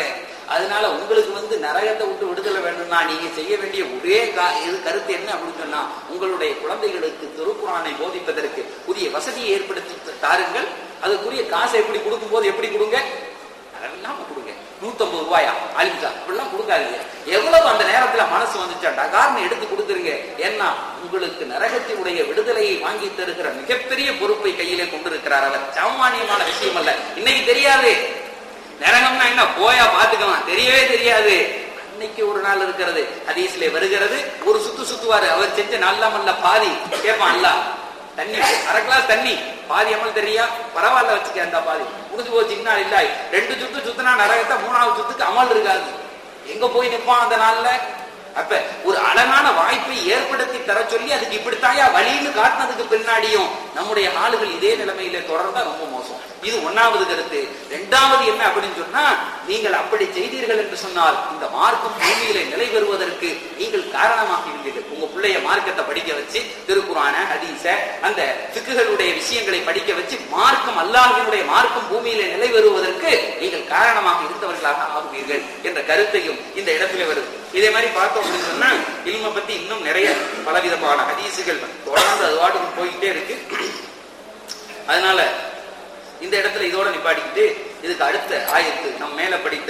அதனால உங்களுக்கு வந்து நரகத்தை விட்டு விடுதலை வேணும்னா நீங்க செய்ய வேண்டிய ஒரே கா- இது கருத்து என்ன அப்படின்னு சொன்னா உங்களுடைய குழந்தைகளுக்கு திருக்குறானை போதிப்பதற்கு புதிய வசதியை ஏற்படுத்தி தாருங்கள் அதுக்குரிய காசை எப்படி கொடுக்கும் போது எப்படி கொடுங்க அதெல்லாம் கொடுங்க நூத்தம்பது ரூபாயா அலிம்சா அப்படிலாம் கொடுக்காதீங்க எவ்வளவு அந்த நேரத்துல மனசு வந்துச்சா டகார்னு எடுத்து கொடுத்துருங்க ஏன்னா உங்களுக்கு நரகத்தினுடைய விடுதலையை வாங்கி தருகிற மிகப்பெரிய பொறுப்பை கையிலே கொண்டிருக்கிறார் அவர் சாமானியமான விஷயம் அல்ல இன்னைக்கு தெரியாது நரகம்னா என்ன போயா பாத்துக்கலாம் தெரியவே தெரியாது அன்னைக்கு ஒரு நாள் இருக்கிறது ஹதீஸ்ல வருகிறது ஒரு சுத்து சுத்துவாரு அவர் செஞ்ச நல்ல மல்ல பாதி கேட்பான் அல்ல தண்ணி அரை கிளாஸ் தண்ணி பாதி அமல் தெரியா பரவாயில்ல வச்சுக்க அந்த பாதி முடிஞ்சு போச்சு இன்னா இல்ல ரெண்டு சுத்து சுத்தினா நரகத்தை மூணாவது சுத்துக்கு அமல் இருக்காது எங்க போய் நிப்பான் அந்த நாள்ல அப்ப ஒரு அழகான வாய்ப்பை ஏற்படுத்தி தர சொல்லி அதுக்கு இப்படித்தாயா வழின்னு காட்டினதுக்கு பின்னாடியும் நம்முடைய ஆளுகள் இதே நிலைமையில தொடர்ந்தா ரொம்ப மோசம் இது ஒன்னாவது கருத்து ரெண்டாவது என்ன அப்படின்னு சொன்னா நீங்கள் அப்படி செய்தீர்கள் என்று சொன்னால் இந்த மார்க்கம் பூமியில நிலை பெறுவதற்கு நீங்கள் காரணமாக இருந்தீர்கள் உங்க பிள்ளைய மார்க்கத்தை படிக்க வச்சு திருக்குறான ஹதீஸ அந்த சிக்குகளுடைய விஷயங்களை படிக்க வச்சு மார்க்கம் அல்லாஹினுடைய மார்க்கம் பூமியில நிலை பெறுவதற்கு நீங்கள் காரணமாக இருந்தவர்களாக ஆகுவீர்கள் என்ற கருத்தையும் இந்த இடத்துல வருது இதே மாதிரி பார்த்தோம் அப்படின்னு சொன்னா இல்ம பத்தி இன்னும் நிறைய பலவிதமான ஹதீசுகள் தொடர்ந்து அது வாட்டுக்கு போயிட்டே இருக்கு அதனால இந்த இடத்துல இதோட நிப்பாட்டிக்கிட்டு இதுக்கு அடுத்த ஆயத்து நம் மேல படித்த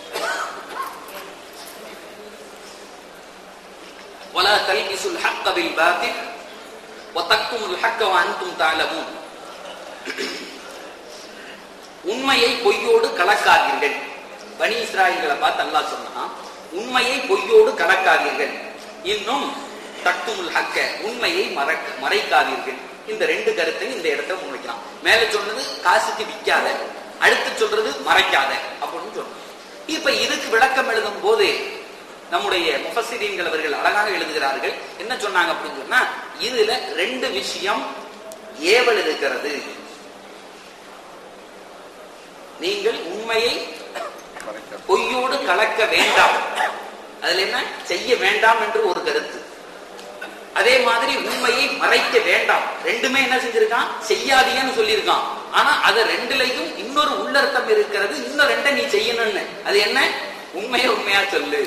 ولا تلبسوا الحق بالباطل وتكتموا الحق وانتم تعلمون உண்மையை பொய்யோடு கலக்காதீர்கள் பனி இஸ்ராயல்களை பார்த்து அல்லாஹ் சொன்னா உண்மையை பொய்யோடு கலக்காதீர்கள் இன்னும் தட்டுமுல் ஹக்க உண்மையை மறக்க மறைக்காதீர்கள் இந்த ரெண்டு கருத்தையும் இந்த இடத்துல முன்வைக்கலாம் மேல சொன்னது காசுக்கு விற்காத அடுத்து சொல்றது மறைக்காத அப்படின்னு சொன்னோம் இப்ப இதுக்கு விளக்கம் எழுதும் போது நம்முடைய முஃபசிரீன்கள் அவர்கள் அழகாக எழுதுகிறார்கள் என்ன சொன்னாங்க அப்படின்னு சொன்னா இதுல ரெண்டு விஷயம் ஏவல் இருக்கிறது நீங்கள் உண்மையை பொய்யோடு கலக்க வேண்டாம் அதுல என்ன செய்ய வேண்டாம் என்று ஒரு கருத்து அதே மாதிரி உண்மையை மறைக்க வேண்டாம் ரெண்டுமே என்ன செஞ்சிருக்கான் செய்யாதீங்கன்னு சொல்லியிருக்கான் ஆனா அது ரெண்டுலயும் இன்னொரு உள்ளர்த்தம் இருக்கிறது இன்னும் ரெண்டை நீ செய்யணும்னு அது என்ன உண்மையை உண்மையா சொல்லு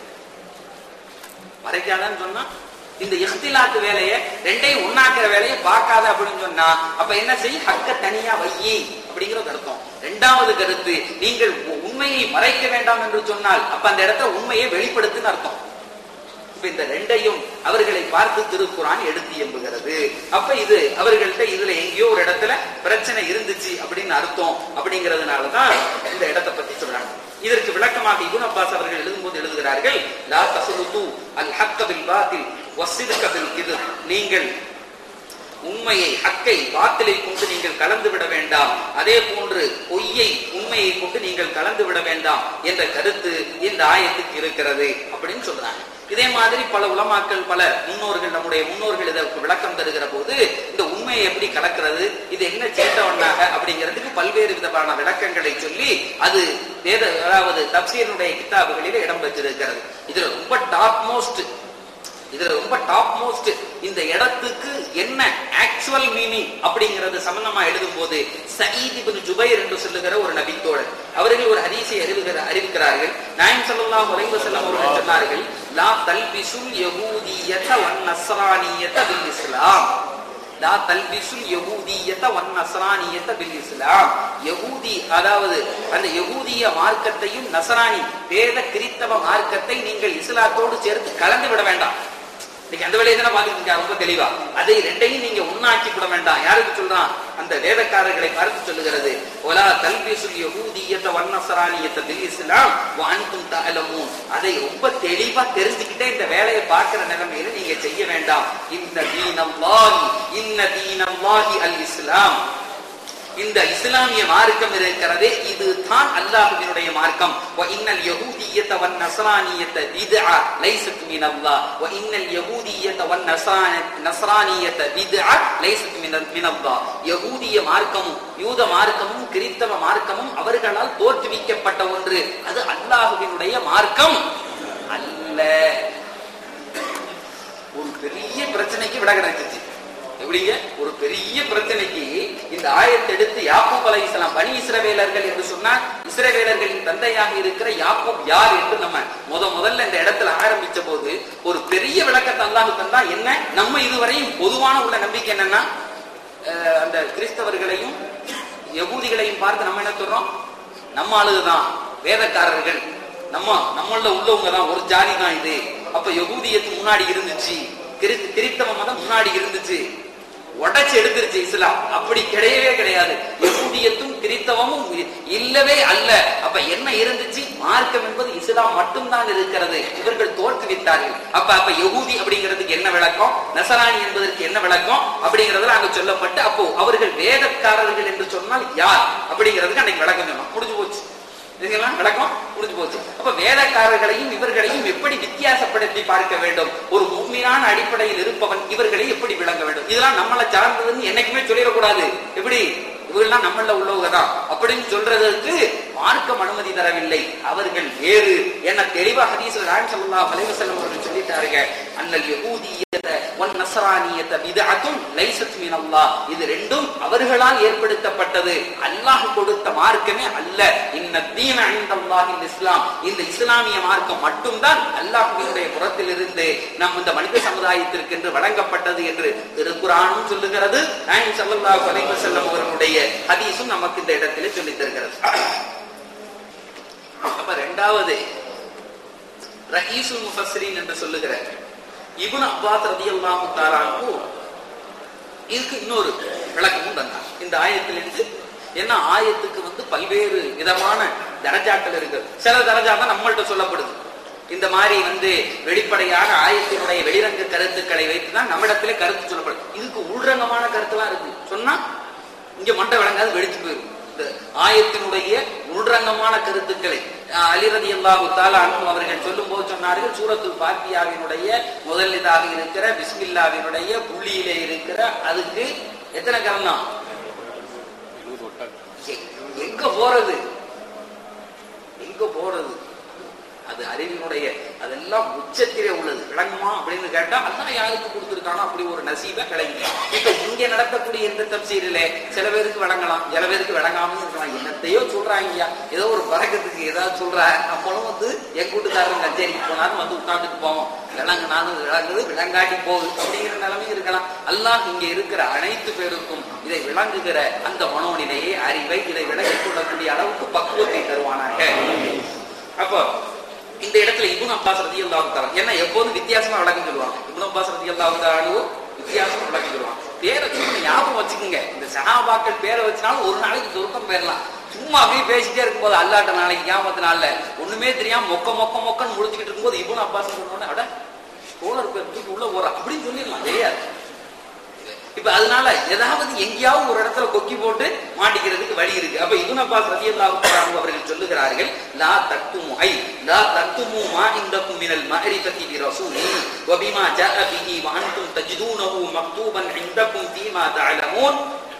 மறைக்காதன்னு சொன்னா இந்த இஃப்திலாத்து வேலையை ரெண்டையும் ஒண்ணாக்குற வேலையை பார்க்காத அப்படின்னு சொன்னா அப்ப என்ன செய் ஹக்க தனியா வையி அப்படிங்கிற கருத்தம் ரெண்டாவது கருத்து நீங்கள் உ- உண்மையை மறைக்க வேண்டாம் என்று சொன்னால் அப்ப அந்த இடத்துல உண்மையை வெளிப்படுத்துன்னு அர்த்தம் இப்ப இந்த ரெண்டையும் அவர்களை பார்த்து திருக்குறான் எடுத்து எம்புகிறது அப்ப இது அவர்கள்ட்ட இதுல எங்கேயோ ஒரு இடத்துல பிரச்சனை இருந்துச்சு அப்படின்னு அர்த்தம் அப்படிங்கிறதுனாலதான் இந்த இடத்தை பத்தி சொல்றாங்க இதற்கு விளக்கமாக இபுன் அப்பாஸ் அவர்கள் எழுதும்போது எழுதுகிறார்கள் லா தசுலுது அல் ஹக்க பில் பாத்தில் வஸ்ஸிதுக பில் கிதுப். நீங்கள் உண்மையை ஹக்கை பாத்திலை கொண்டு நீங்கள் கலந்து விட வேண்டாம் அதே போன்று பொய்யை உண்மையை கொண்டு நீங்கள் கலந்து விட வேண்டாம் என்ற கருத்து இந்த ஆயத்துக்கு இருக்கிறது அப்படின்னு சொல்றாங்க இதே மாதிரி பல உலமாக்கள் பல முன்னோர்கள் நம்முடைய முன்னோர்கள் இதற்கு விளக்கம் தருகிற போது இந்த உண்மையை எப்படி கலக்கிறது இது என்ன சேட்டவனாக அப்படிங்கிறதுக்கு பல்வேறு விதமான விளக்கங்களை சொல்லி அது வேத அதாவது தப்சீரனுடைய கிதாபுகளில் இடம் பெற்றிருக்கிறது இதுல ரொம்ப டாப் மோஸ்ட் இதுல ரொம்ப டாப் மோஸ்ட் இந்த இடத்துக்கு என்ன ஆக்சுவல் மீனிங் அப்படிங்கிறது சம்பந்தமா எழுதும் போது சயீத் இப்னு ஜுபைர் என்று சொல்லுகிற ஒரு நபித்தோழர் அவர்கள் ஒரு ஹதீஸை அறிவுகிற அறிவிக்கிறார்கள் நாயம் ஸல்லல்லாஹு அலைஹி வஸல்லம் அவர்கள் சொன்னார்கள் லா தல்பிசுல் யஹூதியத வன் நஸ்ரானியத பில் இஸ்லாம் லா தல்பிசுல் யஹூதியத வன் நஸ்ரானியத பில் இஸ்லாம் யஹூதி அதாவது அந்த யஹூதிய மார்க்கத்தையும் நசரானி வேத கிறித்தவ மார்க்கத்தை நீங்கள் இஸ்லாத்தோடு சேர்த்து கலந்து விட வேண்டாம் இன்னைக்கு அந்த வேலையை தானே பார்த்துட்டு இருக்கா ரொம்ப தெளிவா அதை ரெண்டையும் நீங்க உண்ணாக்கி விட வேண்டாம் யாருக்கு சொல்றான் அந்த வேதக்காரர்களை பார்த்து சொல்லுகிறது ஒலா தல்பிசுல் யஹூதியத வன் நஸ்ரானியத பில் இஸ்லாம் வ அன்தும் தஅலமூன் அதை ரொம்ப தெளிவா தெரிஞ்சுக்கிட்டே இந்த வேலையை பார்க்கிற நிலைமையில நீங்க செய்ய வேண்டாம் இன்ன தீனல்லாஹி இன்ன தீனல்லாஹி அல் இஸ்லாம் இந்த இஸ்லாமிய மார்க்கம் இருக்கிறதே இது தான் அல்லாஹ்வினுடைய மார்க்கம் வ இன்னல் யஹூதியத வன் நஸ்ரானியத பித்ஆ லைஸத் மின் அல்லாஹ் வ இன்னல் யஹூதியத வன் நஸ்ரான நஸ்ரானியத பித்ஆ லைஸத் மின் மின் அல்லாஹ் யஹூதிய மார்க்கமும் யூத மார்க்கமும் கிறிஸ்தவ மார்க்கமும் அவர்களால் தோற்றுவிக்கப்பட்ட ஒன்று அது அல்லாஹ்வினுடைய மார்க்கம் அல்ல ஒரு பெரிய பிரச்சனைக்கு விட கிடைச்சிச்சு எப்படிங்க ஒரு பெரிய பிரச்சனைக்கு இந்த ஆயத்தை எடுத்து யாக்கூப் அலைஹிஸ்ஸலாம் பனி இஸ்ரவேலர்கள் என்று சொன்னா இஸ்ரவேலர்களின் தந்தையாக இருக்கிற யாக்கூப் யார் என்று நம்ம முத முதல்ல இந்த இடத்துல ஆரம்பிச்ச போது ஒரு பெரிய விளக்கத்தை அல்லாஹ் தந்தா என்ன நம்ம இதுவரையும் பொதுவான உள்ள நம்பிக்கை என்னன்னா அஹ், அந்த கிறிஸ்தவர்களையும் யகூதிகளையும் பார்த்து நம்ம என்ன சொல்றோம் நம்ம ஆளுதான் வேதக்காரர்கள் நம்ம நம்மள உள்ளவங்க தான் ஒரு ஜாதி தான் இது அப்ப யகூதியத்து முன்னாடி இருந்துச்சு கிறிஸ்து கிறிஸ்தவ மதம் முன்னாடி இருந்துச்சு உடைச்சு எடுத்துருச்சு இஸ்லாம் அப்படி கிடையவே கிடையாது யகூதியத்தும் கிறிஸ்தவமும் இ- இல்லவே அல்ல அப்ப என்ன இருந்துச்சு மார்க்கம் என்பது இஸ்லாம் மட்டும்தான் இருக்கிறது இவர்கள் தோற்றுவித்தார்கள் அப்ப அப்ப யகூதி அப்படிங்கிறதுக்கு என்ன விளக்கம் நசராணி என்பதற்கு என்ன விளக்கம் அப்படிங்கறதுல அங்க சொல்லப்பட்டு அப்போ அவர்கள் வேதக்காரர்கள் என்று சொன்னால் யார் அப்படிங்கிறதுக்கு அன்னைக்கு விளக்கம் சொன்னோம் முடிஞ்சு போச்சு இதுக்கெல்லாம் விளக்கம் முடிஞ்சு போச்சு அப்ப வேதக்காரர்களையும் இவர்களையும் எப்படி வித்தியாசப்படுத்தி பார்க்க வேண்டும் ஒரு உண்மையான அடிப்படையில் இருப்பவன் இவர்களை எப்படி விளங்க வேண்டும் இதெல்லாம் நம்மளை சார்ந்ததுன்னு என்னைக்குமே சொல்லிடக்கூடாது எப்படி இவர்கள்லாம் நம்மள உள்ளவங்க தான் அப்படின்னு சொல்றதற்கு மார்க்கம் அனுமதி தரவில்லை அவர்கள் வேறு என தெளிவா ஹதீஸ்ல ராம் ஸல்லல்லாஹு அலைஹி வஸல்லம் அவர்கள் சொல்லிட்டாருங்க அன்னல் யகூதியத வன் நஸ்ரானியத பிதஅத்துன் லைஸத் மின் அல்லாஹ் இது ரெண்டும் அவர்களால் ஏற்படுத்தப்பட்டது அல்லாஹ் கொடுத்த மார்க்கமே அல்ல இன்ன தீன இன்தல்லாஹில் இஸ்லாம் இந்த இஸ்லாமிய மார்க்கம் மட்டும்தான் அல்லாஹ்வினுடைய புறத்தில் இருந்து நம் இந்த மனித சமுதாயத்திற்கு என்று வழங்கப்பட்டது என்று திருக்குறானும் சொல்லுகிறது நாயம் ஸல்லல்லாஹு அலைஹி வஸல்லம் அவர்களுடைய ஹதீஸும் நமக்கு இந்த இடத்திலே சொல்லித் தருகிறது அப்ப ரெண்டாவது ரஹீசுல் முஃபஸ்ஸிரீன் என்று சொல்லுகிற இப்னு அப்பாஸ் ரலியல்லாஹு தஆலா அன்ஹு இதுக்கு இன்னொரு விளக்கமும் தந்தார் இந்த ஆயத்திலிருந்து என்ன ஆயத்துக்கு வந்து பல்வேறு விதமான தரஜாக்கள் இருக்கு சில தரஜா தான் நம்மள்ட்ட சொல்லப்படுது இந்த மாதிரி வந்து வெளிப்படையாக ஆயத்தினுடைய வெளிரங்க கருத்துக்களை வைத்துதான் நம்மிடத்திலே கருத்து சொல்லப்படுது இதுக்கு உள்ரங்கமான கருத்துலாம் இருக்கு சொன்னா இங்க மண்டை விளங்காது வெடிச்சு போயிடும் இந்த ஆயத்தினுடைய உள்ரங்கமான கருத்துக்களை அஹ், அலி ரலியல்லாஹு தஆலா அன்ஹு அவர்கள் சொல்லும் போது சொன்னார்கள் சூரத்துல் பாத்தியாவினுடைய முதலிதாக இருக்கிற பிஸ்மில்லாவினுடைய புள்ளியிலே இருக்கிற அதுக்கு எத்தனை கரணம் எ- எங்க போறது எங்க போறது அது அறிவினுடைய அதெல்லாம் உச்சத்திலே உள்ளது விளங்குமா அப்படின்னு கேட்டா அல்லாஹ் யாருக்கு கொடுத்திருக்கானோ அப்படி ஒரு நசீபை விளங்கி இப்ப இங்க நடத்தக்கூடிய இந்த தப்சீரிலே சில பேருக்கு விளங்கலாம் சில பேருக்கு விளங்காம இருக்கலாம் என்னத்தையோ சொல்றாங்கய்யா ஏதோ ஒரு பறக்கத்துக்கு ஏதாவது சொல்றா நம்மளும் வந்து என் கூட்டுக்காரன் கச்சேரிக்கு போனாலும் வந்து உட்கார்ந்துட்டு போவோம் விளங்குனாலும் விளங்குது விளங்காட்டி போகுது அப்படிங்கிற நிலைமை இருக்கலாம் அல்லாஹ் இங்க இருக்கிற அனைத்து பேருக்கும் இதை விளங்குகிற அந்த மனோநிலையை அறிவை இதை விளங்கிக் கொள்ளக்கூடிய அளவுக்கு பக்குவத்தை தருவானாக அப்போ இந்த இடத்துல இபுன் அப்பாஸ் ரதி அல்லாஹு தரா ஏன்னா எப்போதும் வித்தியாசமா விளக்கம் சொல்லுவாங்க இபுன் அப்பாஸ் ரதி அல்லாஹு தரானுவோ வித்தியாசமா விளக்கம் சொல்லுவாங்க பேரை சும்மா ஞாபகம் வச்சுக்கோங்க இந்த சஹாபாக்கள் பேரை வச்சுனாலும் ஒரு நாளைக்கு சொர்க்கம் போயிடலாம் சும்மா அப்படியே பேசிட்டே இருக்கும்போது அல்லாட்ட நாளைக்கு ஞாபகத்து நாள்ல ஒண்ணுமே தெரியாம மொக்க மொக்க மொக்கன்னு முடிச்சுக்கிட்டு இருக்கும்போது இபுன் அப்பாஸ் சொன்னோடனே அட தோழர் பேர் தூக்கி உள்ள போறா அப்படின்னு சொல்லிடலாம் தெரியாது இப்ப அதனால ஏதாவது எங்கேயாவது ஒரு இடத்துல கொக்கி போட்டு மாட்டிக்கிறதுக்கு வழி இருக்கு அப்ப இப்னு அப்பாஸ் ரலியல்லாஹு தஆலா அன்ஹு அவர்கள் சொல்லுகிறார்கள் லா தக்துமு ஐ லா தக்துமு மா இந்தக்கும் மினல் மஅரிஃபதி பி ரசூலி வ பிமா ஜாஅ பிஹி வ அன்தும் தஜிதூனஹு மக்தூபன் இந்தக்கும் ஃபீமா தஅலமூன்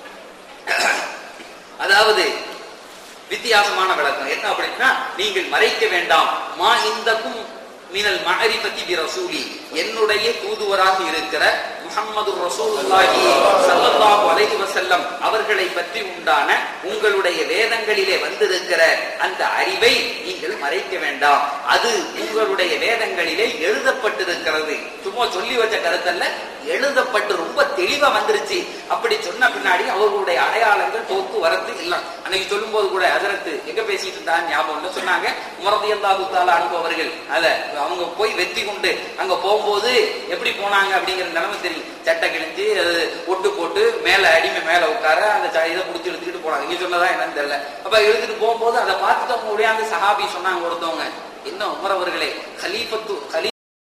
அதாவது வித்தியாசமான விளக்கம் என்ன அப்படின்னா நீங்கள் மறைக்க வேண்டாம் மா இந்தக்கும் மினல் மஅரிஃபதி பி ரசூலி என்னுடைய தூதுவராக இருக்கிற முஹம்மது ரசூலுல்லாஹி ஸல்லல்லாஹு அலைஹி வஸல்லம் அவர்களை பற்றி உண்டான உங்களுடைய வேதங்களிலே வந்திருக்கிற அந்த அறிவை நீங்கள் மறைக்க வேண்டாம் அது உங்களுடைய வேதங்களிலே எழுதப்பட்டிருக்கிறது சும்மா சொல்லி வச்ச கருத்தல்ல எழுதப்பட்டு ரொம்ப தெளிவா வந்துருச்சு அப்படி சொன்ன பின்னாடி அவர்களுடைய அடையாளங்கள் போக்கு வரத்து இல்லை அன்னைக்கு சொல்லும் போது கூட ஹஜரத்து எங்க பேசிட்டு இருந்தா ஞாபகம் இல்ல சொன்னாங்க உமரதி அல்லாஹு தாலா அனுபவர்கள் அத அவங்க போய் வெற்றி கொண்டு அங்க போகும்போது எப்படி போனாங்க அப்படிங்கிற நிலைமை தெரியும் சட்டை கிழிஞ்சு அது ஒட்டு போட்டு மேல அடிமை மேல உட்கார அந்த ச- இதை புடிச்சு இழுத்துக்கிட்டு போனாங்க நீங்க சொன்னதா என்னன்னு தெரியல அப்ப இழுத்துட்டு போகும்போது அதை பார்த்துட்டு அவங்க உடையாந்து சஹாபி சொன்னாங்க ஒருத்தவங்க என்ன உமர் அவர்களே கலீஃபத்து கலீ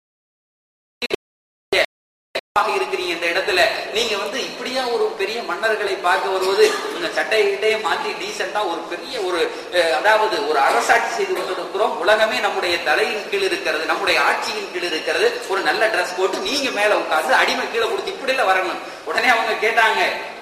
ஆக இருக்கிறீங்க இந்த இடத்துல நீங்க வந்து இப்படியா ஒரு பெரிய மன்னர்களை பார்க்க வருவது உங்க சட்டை கிட்டையே மாத்தி டீசெண்டா ஒரு பெரிய ஒரு அஹ், அதாவது ஒரு அரசாட்சி செய்து கொண்டிருக்கிறோம் உலகமே நம்முடைய தலையின் கீழ் இருக்கிறது நம்முடைய ஆட்சியின் கீழ் இருக்கிறது ஒரு நல்ல Dress போட்டு நீங்க மேல உட்கார்ந்து அடிமை கீழே கொடுத்து இப்படி எல்லாம் வரணும் உடனே அவங்க கேட்டாங்க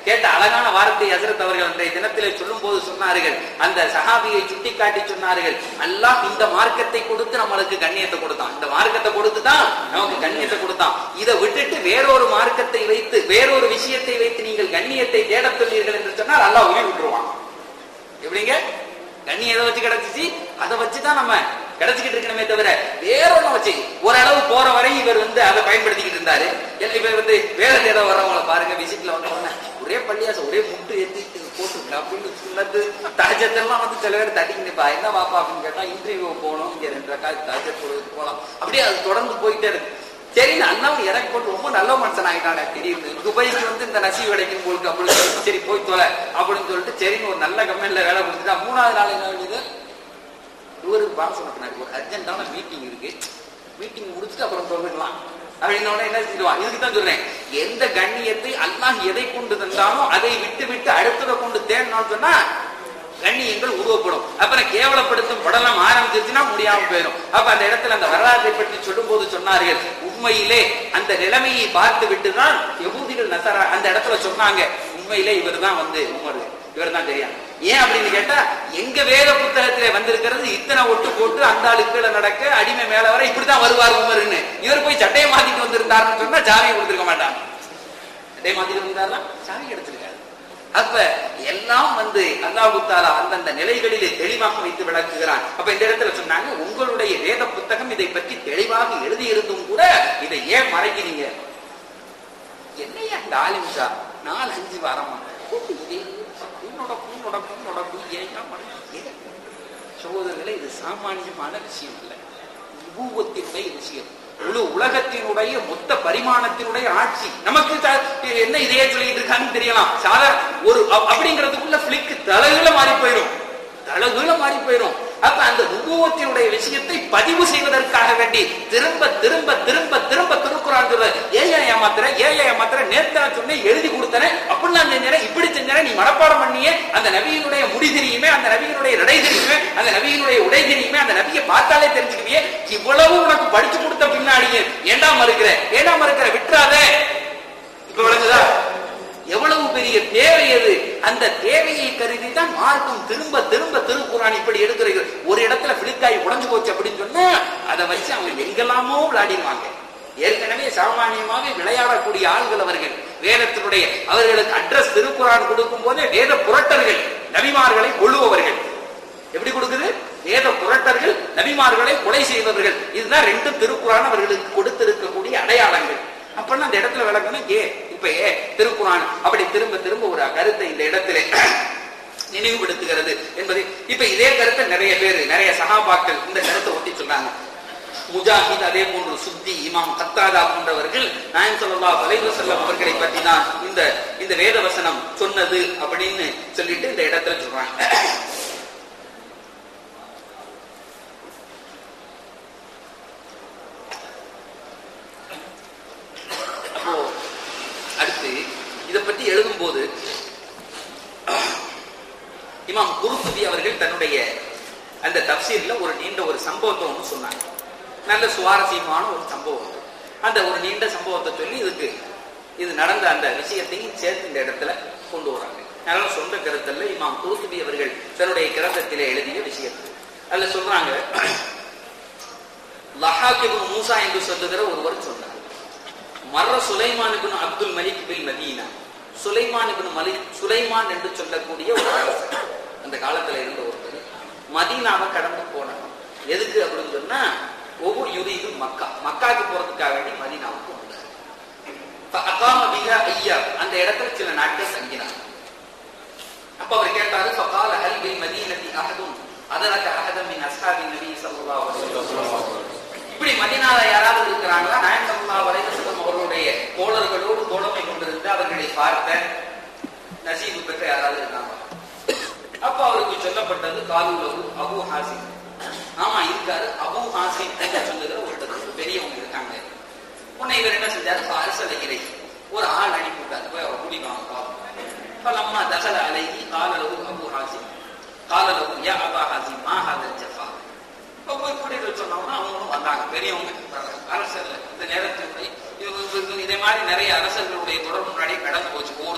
கேட்ட அழகான வார்த்தை ஹசரத் அவர்கள் அன்றைய தினத்திலே சொல்லும் போது சொன்னார்கள் அந்த சஹாபியை சுட்டிக்காட்டி சொன்னார்கள் அல்லாஹ் இந்த மார்க்கத்தை கொடுத்து நம்மளுக்கு கண்ணியத்தை கொடுத்தான் இந்த மார்க்கத்தை கொடுத்து தான் நமக்கு கண்ணியத்தை கொடுத்தான் இதை விட்டுட்டு வேறொரு மார்க்கத்தை வைத்து வேறொரு விஷயத்தை வைத்து நீங்கள் கண்ணியத்தை தேடத் சொன்னீர்கள் என்று சொன்னால் அல்லாஹ் உயிர் விட்டுருவான் எப்படிங்க கண்ணி எதை வச்சு கிடைச்சிச்சு அதை வச்சுதான் நம்ம கிடைச்சிக்கிட்டு இருக்கணுமே தவிர வேற ஒண்ணு வச்சு ஓரளவு போற வரை இவர் வந்து அதை பயன்படுத்திக்கிட்டு இருந்தாரு ஏன்னா இவர் வந்து வேற ஏதோ வரவங்கள பாருங்க விசிட்ல வந்த உடனே ஒரே பள்ளியாசம் ஒரே முட்டு ஏத்தி போட்டு அப்படின்னு சொன்னது தகஜத்தெல்லாம் வந்து சில பேர் தட்டிக்கிட்டுப்பா என்ன வாப்பா அப்படின்னு கேட்டா இன்டர்வியூ போகணும் இங்க ரெண்டு ரக்கா தகஜத் பொழுதுக்கு போகலாம் அப்படியே அது தொடர்ந்து போயிட்டே இருக்கு சரி அண்ணாவும் எனக்கு போட்டு ரொம்ப நல்ல மனுஷன் ஆகிட்டாங்க திடீர்னு துபாய்க்கு வந்து இந்த நசீவு கிடைக்கும் உங்களுக்கு அப்படின்னு சொல்லிட்டு சரி போய் தொலை அப்படின்னு சொல்லிட்டு சரின்னு ஒரு நல்ல கம்பெனில வேலை கொடுத்துட்டா மூணாவது நாள் என்ன வேண்டியது இவருக்கு பாஸ் சொன்னாரு ஒரு அர்ஜென்டான மீட்டிங் இருக்கு மீட்டிங் முடிச்சுட்டு அப்புறம் சொல்லிக்கலாம் அப்படின்னு உடனே என்ன செஞ்சிருவான் இதுக்கு தான் சொல்றேன் எந்த கண்ணியத்தை அல்லாஹ் எதை கொண்டு தந்தாலும் அதை விட்டு விட்டு அடுத்ததை கொண்டு தேடணும்னு சொன்னா கண்ணியங்கள் உருவப்படும் அப்புறம் கேவலப்படுத்தும் படலம் ஆரம்பிச்சிருச்சுன்னா முடியாம போயிடும் அப்ப அந்த இடத்துல அந்த வரலாற்றை பற்றி சொல்லும் போது சொன்னார்கள் உண்மையிலே அந்த நிலைமையை பார்த்து விட்டுதான் யகூதிகள் நசரா அந்த இடத்துல சொன்னாங்க உண்மையிலே இவர் தான் வந்து உமர் இவர் தான் தெரியும் ஏன் அப்படின்னு கேட்டா எங்க வேத புத்தகத்திலே வந்திருக்கிறது இத்தனை ஒட்டு போட்டு அந்த ஆளுக்குள்ள நடக்க அடிமை மேல வர இப்படிதான் வருவார் உமர்னு இவர் போய் சட்டையை மாத்திட்டு வந்திருந்தாருன்னு சொன்னா சாவியை கொடுத்திருக்க மாட்டாங்க சட்டையை மாத்திட்டு வந்தாருன்னா சாவி கிடைச்சிருக்காரு அப்ப எல்லாம் வந்து அல்லாஹு தாலா அந்தந்த நிலைகளிலே தெளிவாக வைத்து விளக்குகிறான் அப்ப இந்த இடத்துல சொன்னாங்க உங்களுடைய வேத புத்தகம் இதை பற்றி தெளிவாக எழுதி இருந்தும் கூட இதை ஏன் மறைக்கிறீங்க என்னையா இந்த ஆலிம்சா நாலு அஞ்சு வாரமா இதே உன்னோட உன்னோட உன்னோட ஏன் மறைக்கிறீங்க? சகோதரர்களே இது சாமானியமான விஷயம் இல்லை நுபுவத்தினுடைய விஷயம் முழு உலகத்தினுடைய மொத்த பரிமாணத்தினுடைய ஆட்சி நமக்கு த- என்ன இதையே சொல்லிட்டு இருக்காங்கன்னு தெரியலாம் சாதாரண ஒரு அப்- அப்படிங்கிறதுக்குள்ள பிளிக்கு தலகுல மாறி போயிடும் தலகுல மாறி போயிடும் அப்ப அந்த நுபுவத்தினுடைய விஷயத்தை பதிவு செய்வதற்காக வேண்டி திரும்ப திரும்ப திரும்ப திரும்ப திருக்குறான் சொல்ற ஏயா ஏமாத்துற ஏயா ஏமாத்துற நேத்து நான் சொன்னேன் எழுதி கொடுத்தனே அப்படி நான் செஞ்சேன் இப்படி செஞ்சேன் நீ மனப்பாடம் பண்ணியே அந்த நபியினுடைய முடி தெரியுமே அந்த நபியினுடைய நடை தெரியுமே அந்த நபியினுடைய உடை தெரியுமே அந்த நபியை பார்த்தாலே தெரிஞ்சுக்குவியே இவ்வளவு உனக்கு படிச்சு கொடுத்த பின்னாடியே ஏண்டா மறுக்கிற ஏண்டா மறுக்கிற விட்டுறாதே இப்ப விளங்குதா எவ்வளவு பெரிய தேவை அது அந்த தேவையை கருதி தான் மார்க்கம் திரும்ப திரும்ப திருக்குறான் இப்படி எடுக்கிறது ஒரு இடத்துல பிளிக்காய் உடைஞ்சு போச்சு அப்படின்னு சொன்னா அதை வச்சு அவங்க எங்கெல்லாமோ விளையாடிடுவாங்க ஏற்கனவே சாமானியமாக விளையாடக்கூடிய ஆள்கள் அவர்கள் வேதத்தினுடைய அவர்களுக்கு அட்ரஸ் திருக்குறான் கொடுக்கும் போதே வேத புரட்டர்கள் நபிமார்களை கொள்ளுபவர்கள் எப்படி கொடுக்குது வேத புரட்டர்கள் நபிமார்களை கொலை செய்தவர்கள் இதுதான் ரெண்டு திருக்குறான் அவர்களுக்கு கொடுத்திருக்கக்கூடிய அடையாளங்கள் அப்படின்னா அந்த இடத்துல விளக்கணும் ஏ இப்ப ஏ திருக்குறான் அப்படி திரும்ப திரும்ப ஒரு கருத்தை இந்த இடத்துல நினைவுபடுத்துகிறது என்பது இப்ப இதே கருத்தை நிறைய பேர் நிறைய சகாபாக்கள் இந்த கருத்தை ஒட்டி சொல்றாங்க முஜாஹித் அதே போன்று சுத்தி இமாம் கத்தாதா போன்றவர்கள் நாயம் சொல்லா வலைவு செல்லம் அவர்களை பற்றி தான் இந்த இந்த வேத வசனம் சொன்னது அப்படின்னு சொல்லிட்டு இந்த இடத்துல சொல்றாங்க அப்போ அடுத்து இதை பற்றி எழுதும்போது இமாம் குருத்துபி அவர்கள் தன்னுடைய அந்த தப்சீர்ல ஒரு நீண்ட ஒரு சம்பவத்தை ஒன்று சொன்னாங்க நல்ல சுவாரஸ்யமான ஒரு சம்பவம் அது. அந்த ஒரு நீண்ட சம்பவத்தை சொல்லி இதுக்கு இது நடந்த அந்த விஷயத்தையும் சேர்த்து இந்த இடத்துல கொண்டு வராங்க அதனால சொந்த கருத்தல்ல இமாம் குருத்துபி அவர்கள் தன்னுடைய கிரந்தத்திலே எழுதிய விஷயத்தை அதுல சொல்றாங்க லஹாக்கிபு மூசா என்று சொல்லுகிற ஒருவர் சொன்னார் மர்ர சுலைமான் இப்னு அப்துல் மலிக் பில் மதீனா சுலைமான் இப்னு மலிக் சுலைமான் என்று சொல்லக்கூடிய ஒரு அரசர் அந்த காலத்துல இருந்த ஒருத்தர் மதீனாவை கடந்து போனார் எதுக்கு அப்படின்னு சொன்னா ஒவ்வொரு யுரீது மக்கா மக்காக்கு போறதுக்காக வேண்டி மதீனாவுக்கு வந்தார் அகாம பிஹா ஐயா அந்த இடத்துல சில நாட்கள் தங்கினார் அப்ப அவர் கேட்டாரு ஃபகால ஹல் பில் மதீனதி அஹதும் அதரக அஹதம் மின் அஸ்ஹாபி நபி ஸல்லல்லாஹு அலைஹி வஸல்லம் இப்படி மதினால யாராவது இருக்கிறாங்களா நாயம் சல்லா வலைவசம் அவர்களுடைய தோழர்களோடு தோழமை கொண்டிருந்து அவர்களை பார்த்த நசீபு பெற்ற யாராவது இருக்காங்க அப்ப அவருக்கு சொல்லப்பட்டது காலூலகு அபு ஹாசிம் ஆமா இருக்காரு அபு ஹாசிம் என்று சொல்லுகிற ஒருத்தர் பெரியவங்க இருக்காங்க உன்னை இவர் என்ன செஞ்சாரு அரசலைகளை ஒரு ஆள் அனுப்பிவிட்டாரு போய் அவர் குடிப்பாங்க فلما دخل عليه قال له ابو حازم قال له يا ابا حازم ما هذا الجفاء ஒவ்வொரு குடிகள் சொன்னோம்னா அவங்களும் வந்தாங்க பெரியவங்க அரசர்ல இந்த நேரத்தில் இதே மாதிரி நிறைய அரசர்களுடைய தொடர்பு முன்னாடியே கடந்து போச்சு ஒவ்வொருத்தரும்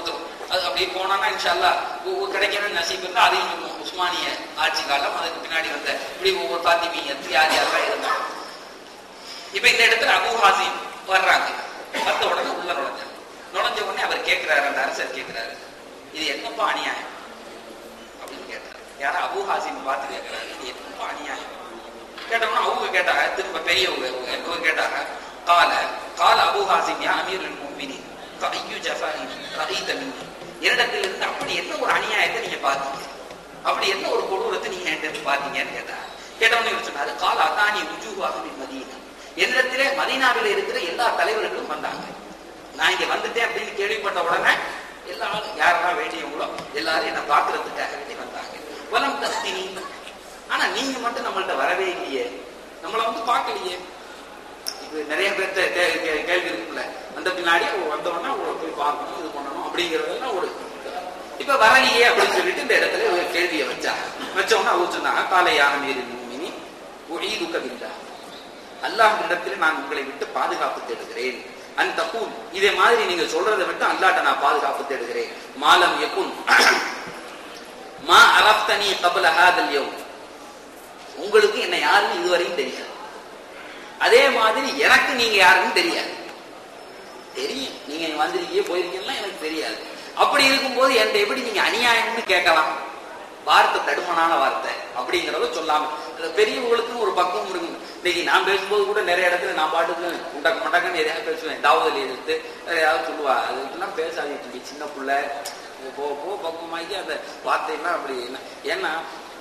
அது அப்படி போனோம்னா இன்ஷால்லா கிடைக்கிற நசீப் இருந்தா அதையும் சொல்லுவோம் உஸ்மானிய ஆட்சி காலம் அதுக்கு பின்னாடி வந்த இப்படி ஒவ்வொரு பாத்திமீயத்து யார் யாரெல்லாம் இருந்தாங்க இப்ப இந்த இடத்துல அபு ஹாசிம் வர்றாங்க வந்த உடனே உள்ள நுழைஞ்சாங்க நுழைஞ்ச உடனே அவர் கேட்கிறாரு அந்த அரசர் கேட்கிறாரு இது என்னப்பா அநியாயம் அப்படின்னு கேட்டார் யாரும் அபு ஹாசிம் பார்த்து கேட்கிறாரு இது என்னப்பா அநியாயம் கேட்டோம்னா அவங்க கேட்டாங்க திரும்ப பெரியவங்க இவங்க இவங்க கேட்டாங்க கால கால அபு ஹாசிம் யா அமீர் முமினி ஐயோ ஜஃபாரி ரஹீத மின்னி என்னிடத்துல இருந்து அப்படி என்ன ஒரு அநியாயத்தை நீங்க பார்த்தீங்க அப்படி என்ன ஒரு கொடூரத்தை நீங்க என்கிட்ட இருந்து பார்த்தீங்கன்னு கேட்டாங்க கேட்டவொடனே இவர் சொன்னாரு கால அதானி உஜூவாக மதீனா என்னிடத்திலே மதீனாவில் இருக்கிற எல்லா தலைவர்களும் வந்தாங்க நான் இங்க வந்துட்டேன் அப்படின்னு கேள்விப்பட்ட உடனே எல்லாரும் யாரெல்லாம் வேண்டியவங்களோ எல்லாரும் என்ன பாக்குறதுக்காக வேண்டி வந்தாங்க வலம் தஸ்தினி ஆனா நீங்க மட்டும் நம்மள்ட்ட வரவே இல்லையே நம்மள வந்து பார்க்கலையே இது நிறைய பேர்த்த கே- கே- கேள்வி இருக்குல்ல வந்த பின்னாடி அவ வந்த உடனே அவளை போய் பார்க்கணும் இது பண்ணணும் அப்படிங்கறதெல்லாம் ஒரு இப்ப வரலையே அப்படின்னு சொல்லிட்டு இந்த இடத்துல ஒரு கேள்வியை வச்சாங்க வச்ச உடனே அவர் சொன்னாங்க காலை யானம் ஏறி மூமினி ஒழிதுக்கவில்லா அல்லாஹ் இடத்துல நான் உங்களை விட்டு பாதுகாப்பு தேடுகிறேன் அன் தப்பூன் இதே மாதிரி நீங்க சொல்றதை விட்டு அல்லாட்ட நான் பாதுகாப்பு தேடுகிறேன் மாலம் யகுன் மா அரப்தனி கபல ஹாதல் யௌம் உங்களுக்கு என்ன யாருன்னு இதுவரையும் தெரியாது அதே மாதிரி எனக்கு நீங்க யாருன்னு தெரியாது தெரியும் நீங்க இங்க வந்திருக்கீங்க போயிருக்கீங்கன்னா எனக்கு தெரியாது அப்படி இருக்கும்போது என்கிட்ட எப்படி நீங்க அநியாயம்னு கேட்கலாம் வார்த்தை தடுமனான வார்த்தை அப்படிங்கறத சொல்லாம அது பெரியவங்களுக்கும் ஒரு பக்கம் இருக்கும் இன்னைக்கு நான் பேசும்போது கூட நிறைய இடத்துல நான் பாட்டுக்கு உண்டக்க மண்டக்கன்னு எதையாவது பேசுவேன் தாவதில் எதிர்த்து எதையாவது சொல்லுவா அதுக்கெல்லாம் பேசாதீங்க தம்பி சின்ன புள்ள போ போ பக்கமாக்கி அந்த வார்த்தையெல்லாம் அப்படி என்ன ஏன்னா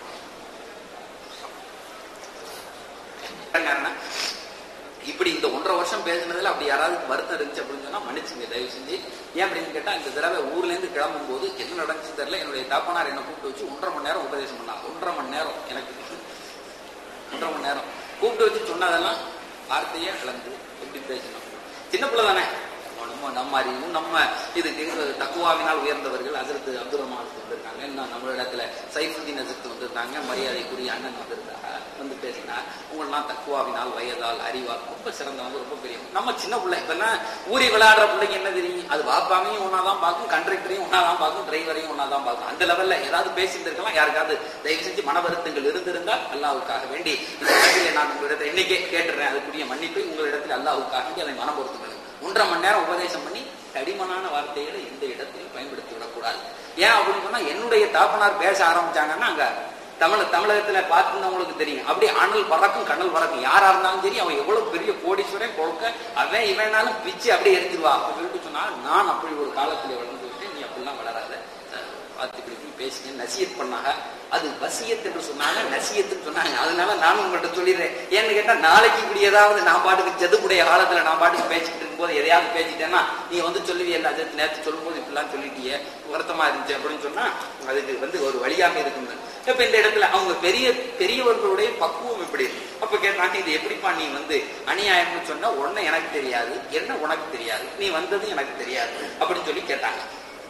என்னன்னா, இப்படி இந்த ஒன்றரை வருஷம் பேசுனதுல அப்படி யாராவது வருத்தம் இருந்துச்சு அப்படின்னு சொன்னா மன்னிச்சுங்க தயவு செஞ்சு ஏன் அப்படின்னு கேட்டா இந்த தடவை ஊர்ல இருந்து கிளம்பும் போது என்ன நடந்துச்சு தெரியல என்னுடைய தாப்பனார் என்ன கூப்பிட்டு வச்சு ஒன்றரை மணி நேரம் உபதேசம் பண்ணாங்க ஒன்றரை மணி நேரம் எனக்கு ஒன்றரை மணி நேரம் கூப்பிட்டு வச்சு சொன்னதெல்லாம் வார்த்தையே கலந்து எப்படி பேசணும் சின்ன பிள்ளை தானே நம்ம நம்ம அறிவும் நம்ம இதுக்கு தக்குவாவினால் உயர்ந்தவர்கள் அசரத்து அப்துல் ரஹ்மான் வந்திருக்காங்க இன்னும் நம்ம இடத்துல சைஃபுddin அசரத்து வந்திருக்காங்க மரியாதைக்குரிய அண்ணன் வந்திருக்காங்க வந்து பேசினார் உங்களெல்லாம் தக்குவாவினால் வயதால் அறிவால் ரொம்ப சிறந்தவங்க ரொம்ப பெரிய நம்ம சின்ன பிள்ளை இப்பெல்லாம் ஊறி விளையாடுற பிள்ளைக்கு என்ன தெரியும் அது பாப்பாமையும் ஒன்னாதான் பார்க்கும் கண்டக்டரையும் ஒன்னாதான் பார்க்கும் டிரைவரையும் ஒன்னாதான் பார்க்கும் அந்த லெவல்ல ஏதாவது பேசிட்டு இருக்கலாம் யாருக்காவது தயவு செஞ்சு மன வருத்தங்கள் இருந்திருந்தால் அல்லாவுக்காக வேண்டி இந்த இடத்துல நான் உங்களிடத்தில் இன்னைக்கே கேட்டுறேன் அதுக்குரிய மன்னிப்பை உங்களிடத்தில் அல்லாவுக்காக வேண்டி அதை மனம் பொறுத்துக்கணும் ஒன்றரை மணி நேரம் உபதேசம் பண்ணி தடிமனான வார்த்தைகளை எந்த இடத்திலும் பயன்படுத்தி விடக்கூடாது ஏன் அப்படின்னு சொன்னா என்னுடைய தாப்பனார் பேச ஆரம்பிச்சாங்கன்னா அங்க தமிழ தமிழகத்துல பார்த்துருந்தவங்களுக்கு தெரியும் அப்படியே அனல் பறக்கும் கண்ணல் பறக்கும் யாரா இருந்தாலும் சரி அவன் எவ்வளவு பெரிய கோடீஸ்வரன் கொழுக்க அவன் இவனாலும் பிச்சு அப்படியே எடுத்துருவா அப்படி சொல்லிட்டு சொன்னா நான் அப்படி ஒரு காலத்துல வளர்ந்து விட்டேன் நீ அப்படிலாம் வளராத அஹ் பார்த்து இப்படி இப்படி பேசிக்க நசியத் பண்ணாங்க அது வசியத் என்று சொன்னாங்க நசியத்துன்னு சொன்னாங்க அதனால நானும் உங்கள்கிட்ட சொல்லிடுறேன் ஏன்னு கேட்டா நாளைக்கு இப்படி ஏதாவது நான் பாட்டுக்கு ஜதுக்குடைய காலத்துல நான் பாட்டுக்கு பேசிக்கிட்டு இருக்கும்போது எதையாவது பேசிட்டேன்னா நீ வந்து சொல்லுவியல்ல அது நேற்று சொல்லும்போது இப்படிலாம் சொல்லிட்டியே வருத்தமா இருந்துச்சு அப்படின்னு சொன்னா அதுக்கு வந்து ஒரு வழியாக இருக்கும் இப்ப இந்த இடத்துல அவங்க பெரிய பெரியவர்களுடைய பக்குவம் இப்படி இருக்கு அப்ப கேட்டாங்க இது எப்படிப்பா நீ வந்து அநியாயம்னு சொன்னா உடனே எனக்கு தெரியாது என்ன உனக்கு தெரியாது நீ வந்தது எனக்கு தெரியாது அப்படின்னு சொல்லி கேட்டாங்க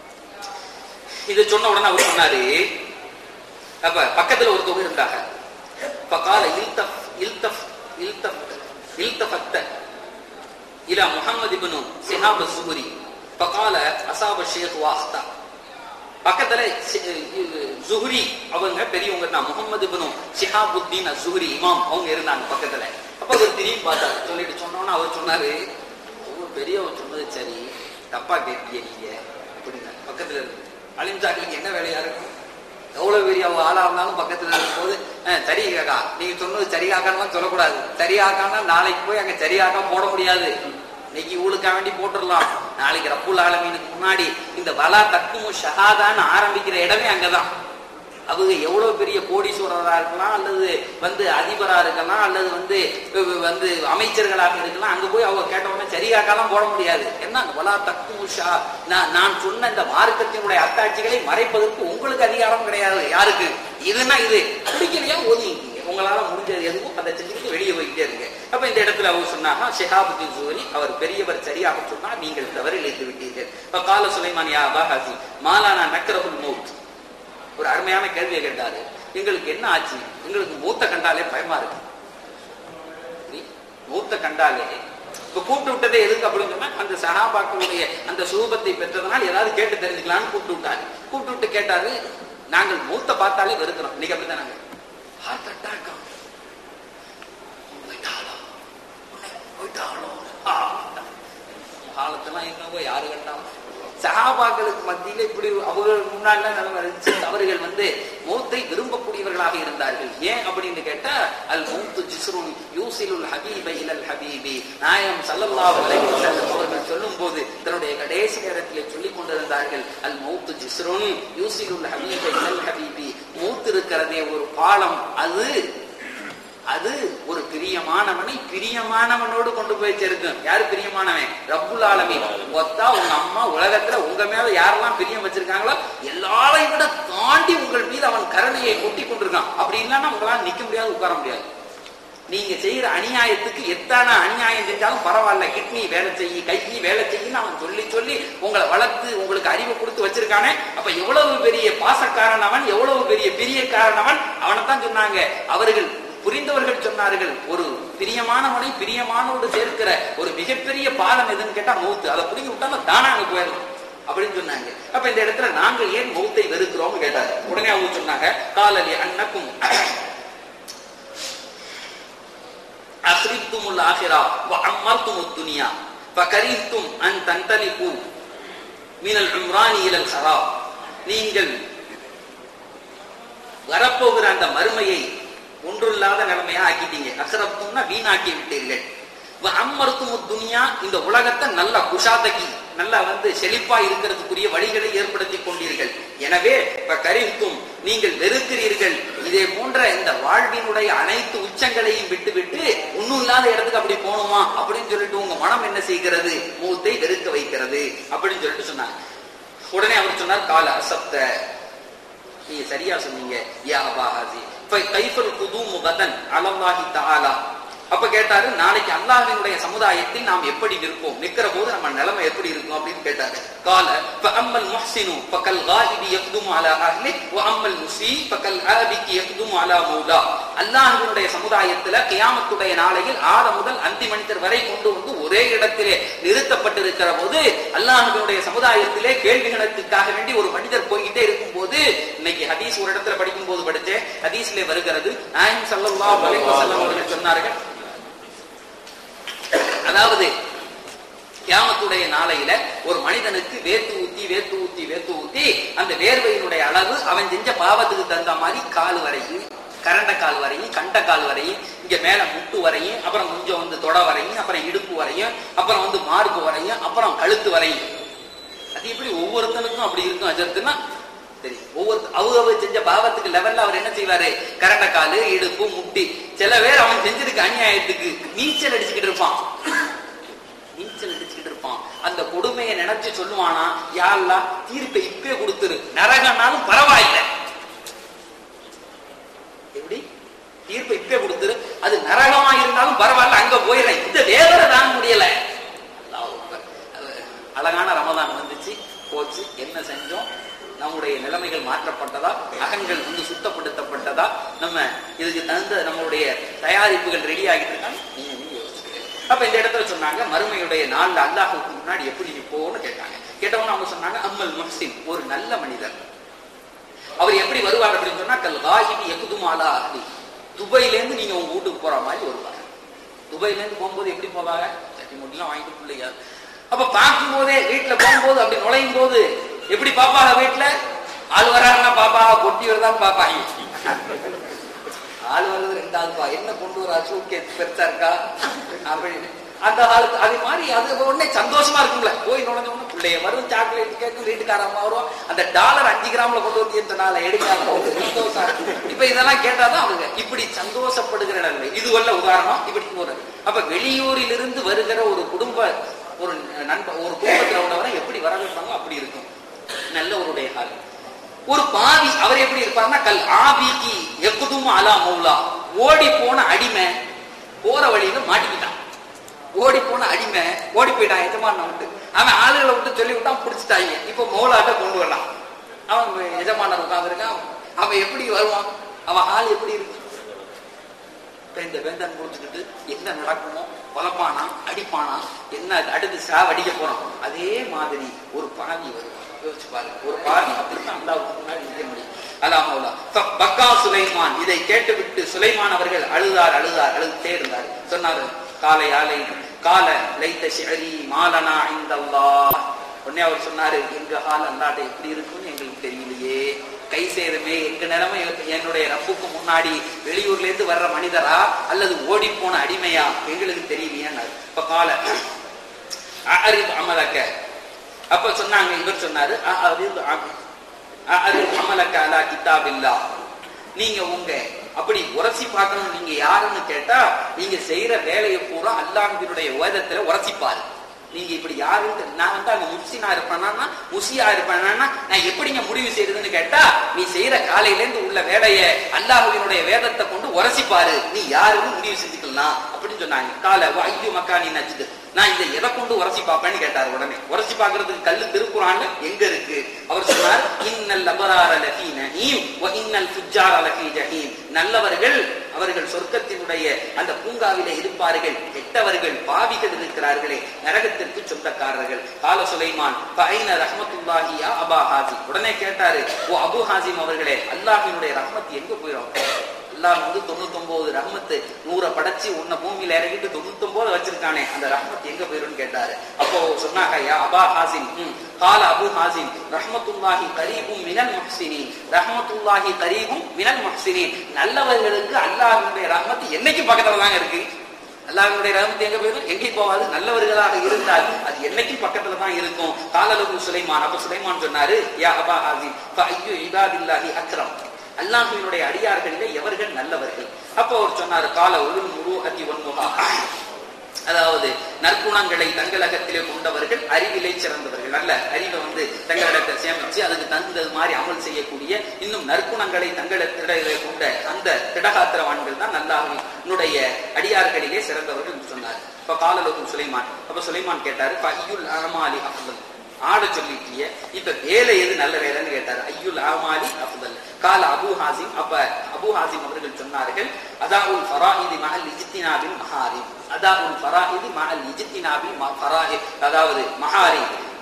இதை சொன்ன உடனே அவர் சொன்னாரு அப்ப பக்கத்துல ஒரு தொகை இருந்தாங்க فقال التف التف التف التفت الى محمد بن سهاب الزهري فقال اصاب الشيخ واخطا பக்கத்துல சி- இது ஜுஹ்ரி அவங்க பெரியவங்க தான் முகமது இப்னு ஷிஹாபுத்தீன் ஜுஹ்ரி இமாம் அவங்க இருந்தாங்க பக்கத்துல அப்ப அவர் திரும்பி பார்த்தாரு சொல்லிட்டு சொன்னோன்னு அவர் சொன்னாரு அவர் பெரியவர் சொன்னது சரி தப்பா கேட்டீங்க நீங்க அப்படிங்க பக்கத்துல இருந்து அலிம்சாக்களுக்கு என்ன வேலையா இருக்கும் எவ்வளவு பெரிய அவ ஆளா இருந்தாலும் பக்கத்துல இருக்கும்போது "அஹ், சரி காக்கா நீங்க சொன்னது சரியாக்கான்னு சொல்லக்கூடாது சரியாக்கானா நாளைக்கு போய் அங்க சரியாக்கா போட முடியாது இன்னைக்கு இவளுக்காக வேண்டி போட்டுடலாம் நாளைக்கு ரப்புல் ஆலமீனுக்கு முன்னாடி இந்த வலா தக்குமு ஷஹாதான்னு ஆரம்பிக்கிற இடமே அங்கதான் அவங்க எவ்வளவு பெரிய கோடீஸ்வரரா இருக்கலாம் அல்லது வந்து அதிபரா இருக்கலாம் அல்லது வந்து வ- வந்து அமைச்சர்களாக இருக்கலாம் அங்க போய் அவங்க கேட்ட உடனே சரியாக்காலாம் போட முடியாது என்ன வலா தக்கு ஷா நான் நான் சொன்ன இந்த மார்க்கத்தினுடைய அத்தாட்சிகளை மறைப்பதற்கு உங்களுக்கு அதிகாரம் கிடையாது யாருக்கு இதுன்னா இது பிடிக்கலையா ஒதுங்கிங்க உங்களால முடிஞ்சது எதுவும் அதை செஞ்சுட்டு வெளியே போய்கிட்டே இருங்க அப்ப இந்த இடத்துல அவர் சொன்னாங்க ஷெஹாபுதீன் ஜூரி அவர் பெரியவர் சரியாக சொன்னார் நீங்கள் தவறு இழைத்து விட்டீர்கள் இப்ப கால சுலைமான் யா அபாஹாசி மாலானா நக்கரகுல் மௌத் ஒரு அருமையான கேள்வியை கேட்டாரு எங்களுக்கு என்ன ஆச்சு எங்களுக்கு மூத்த கண்டாலே பயமா இருக்கு சரி? மூத்த கண்டாலே இப்ப கூப்பிட்டு விட்டதே எதுக்கு அப்படின்னு சொன்னா அந்த சஹாபாக்களுடைய அந்த சூபத்தை பெற்றதனால் ஏதாவது கேட்டு தெரிஞ்சுக்கலாம்னு கூப்பிட்டு விட்டாரு கூப்பிட்டு விட்டு கேட்டாரு நாங்கள் மூத்த பார்த்தாலே வெறுக்கிறோம் இன்னைக்கு அப்படிதான் நாங்க ஹார்ட் அட்டாக் போயிட்டாளோ உன்னை போயிட்டாளோ ஆ. காலத்தெல்லாம் என்னவோ யாரு கண்டாலும் சஹாபாக்களுக்கு மத்தியில இப்படி அவர்கள் முன்னாடி நிலைமை இருந்துச்சு அவர்கள் வந்து மௌத்தை விரும்பக்கூடியவர்களாக இருந்தார்கள் ஏன் அப்படின்னு கேட்டா அல் மௌத்து ஜிஸ்ருன் யூசிலுல் ஹபீபை இலல் ஹபீபி நாயம் ஸல்லல்லாஹு அலைஹி வஸல்லம் அவர்கள் சொல்லும்போது தன்னுடைய கடைசி நேரத்திலே சொல்லிக் கொண்டிருந்தார்கள் அல் மௌத்து ஜிஸ்ருன் யூசிலுல் ஹபீபை இலல் ஹபீபி மௌத் இருக்கிறதே ஒரு பாலம் அது அது ஒரு பிரியமானவனை பிரியமானவனோடு கொண்டு போய் சேர்க்கும் யாரு பிரியமானவன் ரப்புல் ஆலமீன் ஒத்தா உங்க அம்மா உலகத்துல உங்க மேல யாரெல்லாம் பிரியம் வச்சிருக்காங்களோ எல்லாரையும் விட தாண்டி உங்கள் மீது அவன் கருணையை கொட்டி கொண்டிருக்கான் அப்படி இல்லைன்னா உங்களால நிக்க முடியாது உட்கார முடியாது நீங்க செய்யற அநியாயத்துக்கு எத்தனை அநியாயம் செஞ்சாலும் பரவாயில்ல கிட்னி வேலை செய்யி கைக்கு வேலை செய்யின்னு அவன் சொல்லி சொல்லி உங்களை வளர்த்து உங்களுக்கு அறிவை கொடுத்து வச்சிருக்கானே அப்ப எவ்வளவு பெரிய பாசக்காரன் அவன் எவ்வளவு பெரிய பிரியக்காரன் அவன் அவனை தான் சொன்னாங்க அவர்கள் புரிந்தவர்கள் சொன்னார்கள் ஒரு பிரியமானவனை பிரியமானோடு சேர்க்கிற ஒரு மிகப்பெரிய பாலம் எதுன்னு கேட்டா மௌத்து அதை புரிஞ்சு விட்டா தானா அங்க போயிடும் அப்படின்னு சொன்னாங்க அப்ப இந்த இடத்துல நாங்கள் ஏன் மௌத்தை வெறுக்கிறோம்னு கேட்டாங்க உடனே அவங்க சொன்னாங்க காலலி அன்னக்கும் أخرجتم الآخرة وعمرتم الدنيا فكرهتم أن تنطلقوا من العمران إلى الخراب நீங்கள் வரப்போகிற அந்த மறுமையை ஒன்றுள்ளாத நிலைமையா ஆக்கிட்டீங்க அசரத்தும்னா வீணாக்கி விட்டீர்கள் அம்மருத்தும் துனியா இந்த உலகத்தை நல்ல குஷாதகி நல்லா வந்து செழிப்பா இருக்கிறதுக்குரிய வழிகளை ஏற்படுத்தி கொண்டீர்கள் எனவே கரித்தும் நீங்கள் வெறுக்கிறீர்கள் இதே போன்ற இந்த வாழ்வினுடைய அனைத்து உச்சங்களையும் விட்டுவிட்டு ஒண்ணும் இல்லாத இடத்துக்கு அப்படி போகணுமா அப்படின்னு சொல்லிட்டு உங்க மனம் என்ன செய்கிறது மூத்தை வெறுக்க வைக்கிறது அப்படின்னு சொல்லிட்டு சொன்னாங்க உடனே அவர் சொன்னார் கால அசப்த நீங்க சரியா சொன்னீங்க யா அபாஹாசி கைஃபல் குதூமு கதன் அலல்லாஹி தஆலா அப்ப கேட்டாரு நாளைக்கு அல்லாஹ்வினுடைய சமுதாயத்தில் நாம் எப்படி நிற்போம் நிக்கிற போது நம்ம நிலைமை எப்படி இருக்கும் அப்படின்னு கேட்டாரு கால فأما المحسن فكالغائب يقدم على أهله وأما المسيء فكالعابك يقدم على مولاه அல்லாஹ்வினுடைய சமுதாயத்துல கியாமத்துடைய நாளையில் ஆத முதல் அந்தி மனிதர் வரை கொண்டு வந்து ஒரே இடத்திலே நிறுத்தப்பட்டிருக்கிற போது அல்லாஹ்வினுடைய சமுதாயத்திலே கேள்விகளுக்காக வேண்டி ஒரு மனிதர் போய்கிட்டே இருக்கும் போது இன்னைக்கு ஹதீஸ் ஒரு இடத்துல படிக்கும் போது படிச்சேன் ஹதீஸ்ல வருகிறது நாயம் ஸல்லல்லாஹு அலைஹி வஸல்லம் அவர்கள் சொன்னார்கள் அதாவது கியாமத்துடைய நாளையில ஒரு மனிதனுக்கு வேத்து ஊத்தி வேத்து ஊத்தி வேத்து ஊத்தி அந்த வேர்வையினுடைய அளவு அவன் செஞ்ச பாவத்துக்கு தகுந்த மாதிரி கால் வரையும் கரண்ட கால் வரையும் கண்ட கால் வரையும் இங்க மேல முட்டு வரையும் அப்புறம் கொஞ்சம் வந்து தொட வரையும் அப்புறம் இடுப்பு வரையும் அப்புறம் வந்து மார்பு வரையும் அப்புறம் கழுத்து வரையும் அது எப்படி ஒவ்வொருத்தனுக்கும் அப்படி இருக்கும் அஜர்த்துனா தெரியும் ஒவ்வொரு அவங்க செஞ்ச பாவத்துக்கு லெவல்ல அவர் என்ன செய்வாரு கரண்ட காலு இடுப்பு முட்டி சில பேர் அவன் செஞ்சிருக்க அநியாயத்துக்கு நீச்சல் அடிச்சுக்கிட்டு இருப்பான் நீச்சல் அடிச்சுக்கிட்டு இருப்பான் அந்த கொடுமையை நினைச்சு சொல்லுவானா யாழ்லா தீர்ப்பை இப்பே கொடுத்துரு நரகனாலும் பரவாயில்லை எப்படி தீர்ப்பை இப்பே கொடுத்துரு அது நரகமா இருந்தாலும் பரவாயில்ல அங்க போயிடுறேன் இந்த வேதனை தான் முடியல அல்லாஹ் அக்பர். அது அழகான ரமதான் வந்துச்சு போச்சு என்ன செஞ்சோம் நம்முடைய நிலைமைகள் மாற்றப்பட்டதா அகங்கள் வந்து சுத்தப்படுத்தப்பட்டதா நம்ம இதுக்கு தகுந்த நம்மளுடைய தயாரிப்புகள் ரெடி ஆகிட்டு இருக்காங்க நீங்க நீங்க யோசிச்சுக்கங்க. அப்ப இந்த இடத்துல சொன்னாங்க மறுமையுடைய நாள்ல அல்லாஹுக்கு முன்னாடி எப்படி நிப்போன்னு கேட்டாங்க கேட்டவங்க அவங்க சொன்னாங்க அம்மல் முஹ்சின் ஒரு நல்ல மனிதர் அவர் எப்படி வருவார் அப்படின்னு சொன்னா கல் காயிபி எகுதுமாலா அஹ்லி துபாயில இருந்து நீங்க உங்க வீட்டுக்கு போற மாதிரி வருவாங்க துபாயில இருந்து போகும்போது எப்படி போவாங்க சட்டி முட்டிலாம் வாங்கிட்டு பிள்ளைங்க அப்ப பார்க்கும் போதே வீட்டுல போகும்போது அப்படி நுழையும் போது எப்படி பாப்பாங்க வீட்டுல ஆள் வராருன்னா பாப்பா கொட்டி வருதான்னு பாப்பாங்க ஆள் வர்றது ரெண்டாவதுப்பா என்ன கொண்டு வரா சூட்கேஸ் பெருசா இருக்கா அப்படின்னு அந்த காலத்து அது மாதிரி அது உடனே சந்தோஷமா இருக்கும்ல போய் நுழைஞ்ச உடனே பிள்ளைய வரும் சாக்லேட் கேட்கும் வீட்டுக்காரம்மா வரும் அந்த டாலர் அஞ்சு கிராம்ல கொண்டு வந்து எத்தனால எடுக்காம சந்தோஷம் இப்ப இதெல்லாம் கேட்டாதான் அவங்க இப்படி சந்தோஷப்படுகிற நிலைமை இது வல்ல உதாரணம் இப்படி போறது அப்ப வெளியூரில் இருந்து வருகிற ஒரு குடும்ப ஒரு நண்ப ஒரு குடும்பத்துல உள்ளவரை எப்படி வரவேற்பாங்க அப்படி இருக்கும் நல்ல ஒருடைய கால் ஒரு பாவி அவர் எப்படி இருப்பார்னா கல் ஆபிக்கு எக்குதும் அலா மௌலா ஓடி போன அடிமை போற வழியில மாட்டிக்கிட்டான் ஓடி போன அடிமை ஓடி போயிட்டான் எஜமான விட்டு அவன் ஆளுகளை விட்டு சொல்லி விட்டான் பிடிச்சிட்டாங்க இப்ப மௌலாட்ட கொண்டு வரலாம் அவன் எஜமானர் உட்காந்துருக்கான் அவன் எப்படி வருவான் அவன் ஆள் எப்படி இருக்கு இப்ப இந்த வேந்தன் முடிச்சுக்கிட்டு என்ன நடக்குமோ கொலப்பானா அடிப்பானா என்ன அடுத்து சாவ் அடிக்க போறோம் அதே மாதிரி ஒரு பாவி வரும் யோசிச்சு பாருங்க ஒரு பாவி அப்படித்தான் அல்லாவுக்கு முன்னாடி நிற்க முடியும் அல்லாமவுல்லா பக்கா சுலைமான் இதை கேட்டுவிட்டு சுலைமான் அவர்கள் அழுதார் அழுதார் அழுதுட்டே இருந்தார் சொன்னாரு காலை ஆலை கால லைத்த ஷரி மாலனா இந்தல்லா உடனே அவர் சொன்னாரு எங்க ஹால் அல்லாட்ட எப்படி இருக்குன்னு எங்களுக்கு தெரியலையே கை சேருமே எங்க நிலைமை என்னுடைய ரப்புக்கு முன்னாடி வெளியூர்ல இருந்து வர்ற மனிதரா அல்லது ஓடி போன அடிமையா எங்களுக்கு தெரியலையான்னாரு இப்ப கால அறிவு அமலக்க அப்ப சொன்னாங்க இவர் சொன்னாரு அறிவு அறிவு அமலக்க அலா கிதாபில்லா நீங்க உங்க அப்படி உரசி பார்க்கணும் நீங்க யாருன்னு கேட்டா நீங்க செய்யற வேலையை பூரா அல்லாஹினுடைய வேதத்துல உரசிப்பாரு நீங்க இப்படி யாருன்னு நான் வந்து அங்க முஸ்லினா இருப்பேனா முசியா இருப்பேனா நான் எப்படிங்க முடிவு செய்யறதுன்னு கேட்டா நீ செய்யற காலையில இருந்து உள்ள வேலைய அல்லாஹுவினுடைய வேதத்தை கொண்டு உரசிப்பாரு நீ யாருன்னு முடிவு செஞ்சுக்கலாம் அப்படின்னு சொன்னாங்க கால ஐயோ மக்கா நீ நச்சுது நான் இதை எதை கொண்டு உரசி பார்ப்பேன்னு கேட்டார் உடனே உரசி பார்க்கறதுக்கு கல்லு திருக்குறான் எங்க இருக்கு அவர் சொன்னார் இன்னல் அபரார லஃபீ நஹீம் வ இன்னல் ஃபுஜ்ஜார லஃபீ ஜஹீம் நல்லவர்கள் அவர்கள் சொர்க்கத்தினுடைய அந்த பூங்காவிலே இருப்பார்கள் கெட்டவர்கள் பாவிகள் இருக்கிறார்களே நரகத்திற்கு சொந்தக்காரர்கள் கால சுலைமான் பைன ரஹமத்துல்லாஹி யா அபா ஹாஜி உடனே கேட்டாரு ஓ அபு ஹாசிம் அவர்களே அல்லாஹினுடைய ரஹமத் எங்க போயிடும் அல்லாஹ் வந்து தொண்ணூத்தொன்பது ரஹமத்து நூறை படைச்சு உன்னை பூமியில இறங்கிட்டு தொண்ணூத்தொன்பது வச்சிருக்கானே அந்த ரஹமத் எங்க போயிரும்னு கேட்டாரு அப்போ சொன்னாங்க யா அபா ஹாசிம் கால அபு ஹாசிம் ரஹமத்துல்லாஹி கரீபும் மினல் முஹ்சினின் ரஹமத்துல்லாஹி கரீபும் மினல் முஹ்சினின் நல்லவர்களுக்கு அல்லாஹ்வுடைய ரஹமத் என்னைக்கு பக்கத்துல தாங்க இருக்கு அல்லாஹ்வுடைய ரஹமத் எங்க போயிடும் எங்கேயும் போகாது நல்லவர்களாக இருந்தால் அது என்னைக்கும் பக்கத்துல தான் இருக்கும் காலலகு சுலைமான் அப்ப சுலைமான் சொன்னாரு யா அபா ஹாசிம் ஐயோ இபாதில்லாஹி அக்ரம் அல்லாஹினுடைய அடியார்களிலே எவர்கள் நல்லவர்கள் அப்போ அவர் சொன்னார் கால ஒரு முரு அதி ஒன்முகா அதாவது நற்குணங்களை தங்களகத்திலே கொண்டவர்கள் அறிவிலை சிறந்தவர்கள் நல்ல அறிவை வந்து தங்களிடத்தை சேமிச்சு அதுக்கு தகுந்தது மாதிரி அமல் செய்யக்கூடிய இன்னும் நற்குணங்களை தங்களிடத்திலே கொண்ட அந்த திடகாத்திரவான்கள் தான் நல்லாவினுடைய அடியார்களிலே சிறந்தவர்கள் என்று சொன்னார் இப்ப காலலோகம் சுலைமான் அப்ப சுலைமான் கேட்டாரு ஐயுல் அனமாலி அப்தல் ஆட சொல்லிட்டிய இப்ப வேலை எது நல்ல வேலைன்னு கேட்டாரு ஐயுல் அமாலி அப்தல் கால அபு ஹாசிம் அப்ப அபு ஹாசிம் அவர்கள் சொன்னார்கள் அதாவுல் ஃபராஹிதி மஹல் இஜித்தினாபின் மஹாரி அதாவுல் ஃபராஹிதி மஹல் இஜித்தினாபின் ஃபராஹி அதாவது மஹாரி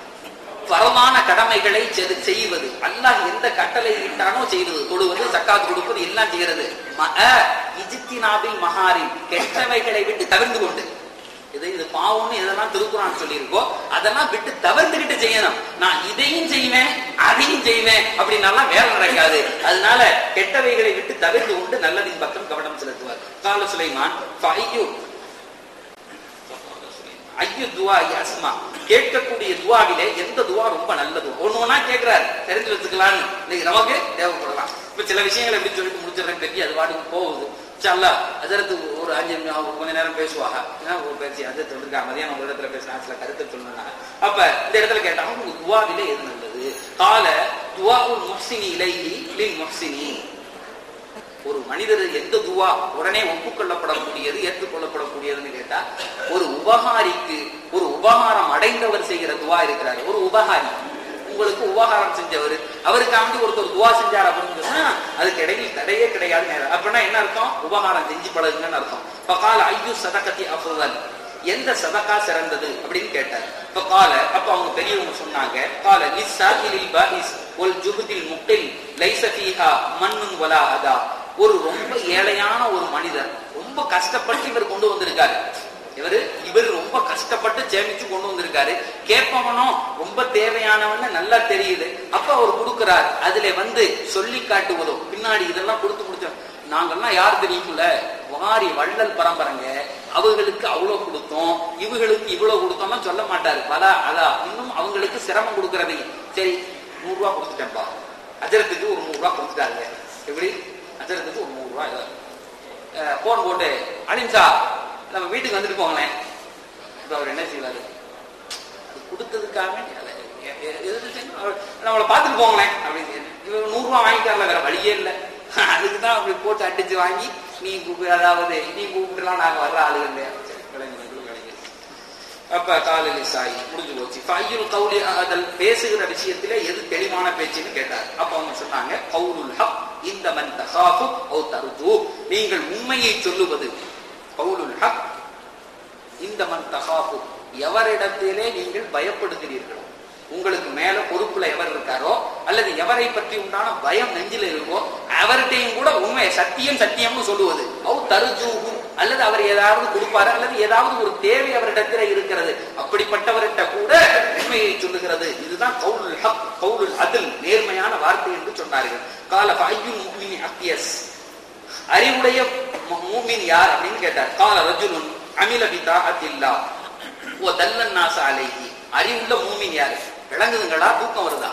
பரமான கடமைகளை செய்வது அல்லாஹ் எந்த கட்டளை இட்டானோ செய்வது தொடுவது சக்காத் கொடுப்பது எல்லாம் செய்யறது இஜித்தினாபில் மஹாரி கெட்டவைகளை விட்டு தவிர்ந்து கொண்டு இது இது பாவம்னு எதெல்லாம் திருக்குறான் சொல்லியிருக்கோ அதெல்லாம் விட்டு தவிர்த்துக்கிட்டு செய்யணும் நான் இதையும் செய்வேன் அதையும் செய்வேன் அப்படின்னாலாம் வேலை நடக்காது அதனால கெட்டவைகளை விட்டு தவிர்த்து கொண்டு நல்லதின் பக்கம் கவனம் செலுத்துவார் கால சுலைமான் ஐயோ துவா அஸ்மா கேட்கக்கூடிய துவாவிலே எந்த துவா ரொம்ப நல்லது ஒண்ணு ஒன்னா கேட்கிறாரு தெரிஞ்சு வச்சுக்கலாம்னு இன்னைக்கு நமக்கு தேவைப்படலாம் இப்ப சில விஷயங்களை எப்படி சொல்லிட்டு முடிச்சிடறேன் பெரிய அது வாட்டுக்கு போகுது அல்ல அதற்கு ஒரு அஞ்சு கொஞ்ச நேரம் பேசுவாங்க ஒரு பேச்சு அது சொல்லிருக்காங்க மதியானம் ஒரு இடத்துல பேசினா சில கருத்து சொன்னாங்க அப்ப இந்த இடத்துல கேட்டா அவங்க துவாவில எது நல்லது கால துவா உல் முஹ்சினி இலைஹி லில் முஹ்சினி ஒரு மனிதர் எந்த துவா உடனே ஒப்புக்கொள்ளப்படக்கூடியது ஏற்றுக்கொள்ளப்படக்கூடியதுன்னு கேட்டா ஒரு உபகாரிக்கு ஒரு உபகாரம் அடைந்தவர் செய்கிற துவா இருக்கிறார் ஒரு உபகாரி உங்களுக்கு உபகாரம் செஞ்சவர் அவருக்காண்டி ஒருத்தர் துவா செஞ்சார் அப்படின்னு சொன்னா அதுக்கு இடையில் தடையே கிடையாது நேரம் அப்படின்னா என்ன அர்த்தம் உபகாரம் செஞ்சு பழகுங்கன்னு அர்த்தம் இப்ப கால ஐயு சதகத்தி அஃபுதல் எந்த சதக்கா சிறந்தது அப்படின்னு கேட்டார் இப்ப கால அப்ப அவங்க பெரியவங்க சொன்னாங்க கால லிஸ்ஸாகிலில் பாரிஸ் ஒல் ஜுகுதில் முக்டில் லைஸ ஃபீஹா மண்ணுன் வலா அதா ஒரு ரொம்ப ஏழையான ஒரு மனிதர் ரொம்ப கஷ்டப்பட்டு இவர் கொண்டு வந்திருக்காரு இவரு இவர் ரொம்ப கஷ்டப்பட்டு சேமிச்சு கொண்டு வந்திருக்காரு கேட்பவனும் ரொம்ப தேவையானவன்னு நல்லா தெரியுது அப்ப அவர் கொடுக்கிறார் அதுல வந்து சொல்லி காட்டுவதோ பின்னாடி இதெல்லாம் கொடுத்து முடிச்சோம் நாங்கெல்லாம் யார் தெரியும்ல வாரி வள்ளல் பரம்பரைங்க அவர்களுக்கு அவ்வளவு கொடுத்தோம் இவங்களுக்கு இவ்வளவு கொடுத்தோம்னா சொல்ல மாட்டாரு பல அதா இன்னும் அவங்களுக்கு சிரமம் கொடுக்கறதையும் சரி நூறு ரூபா கொடுத்துட்டேன்ப்பா அஜரத்துக்கு ஒரு நூறு ரூபா கொடுத்துட்டாங்க எப்படி அஜரத்துக்கு ஒரு நூறு ரூபா போன் போட்டு அலிம்சா நம்ம வீட்டுக்கு வந்துட்டு போங்களேன் இப்ப அவர் என்ன செய்வாரு கொடுத்ததுக்காக நம்மளை பார்த்துட்டு போங்களேன் அப்படின்னு இவர் நூறு ரூபா வாங்கிட்டார்ல வேற வழியே இல்லை அதுக்கு தான் அப்படி போட்டு அடிச்சு வாங்கி நீ கூப்பிடு அதாவது நீ கூப்பிட்டுலாம் நாங்க வர்ற ஆளுங்க இல்லையா அப்ப காலலி சாய் முடிஞ்சு போச்சு ஃபையுல் கவுலி அதல் பேசுகிற விஷயத்திலே எது தெளிவான பேச்சுன்னு கேட்டார் அப்ப அவங்க சொன்னாங்க கவுலுல் ஹக் இந்த மன் தகாஃபு ஓ தருஜு நீங்கள் உண்மையை சொல்லுவது கவுலுல் ஹக் இந்த மன் தகாஃபு எவரிடத்திலே நீங்கள் பயப்படுகிறீர்களோ உங்களுக்கு மேல பொறுப்புல எவர் இருக்காரோ அல்லது எவரை பற்றி உண்டான பயம் நெஞ்சில இருக்கோ அவர்கிட்டையும் கூட உண்மை சத்தியம் சத்தியம்னு சொல்லுவது அவ் தருஜூகு அல்லது அவர் ஏதாவது கொடுப்பாரு அல்லது ஏதாவது ஒரு தேவை அவரிடத்துல இருக்கிறது அப்படிப்பட்டவர்கிட்ட கூட உண்மையை சொல்லுகிறது இதுதான் கவுலுல் ஹக் கவுலுல் அதில் நேர்மையான வார்த்தை என்று சொன்னார்கள் கால ஃபையுல் முஃமினி அத்தியஸ் அறிவுடைய மு- மூமின் யார் அப்படின்னு கேட்டார் கால ரஜுலுன் அமில பிதா அத்தில்லா ஓ தல்லன் நாச அலைஹி அறிவுள்ள மூமின் யாரு விளங்குதுங்களா தூக்கம் வருதா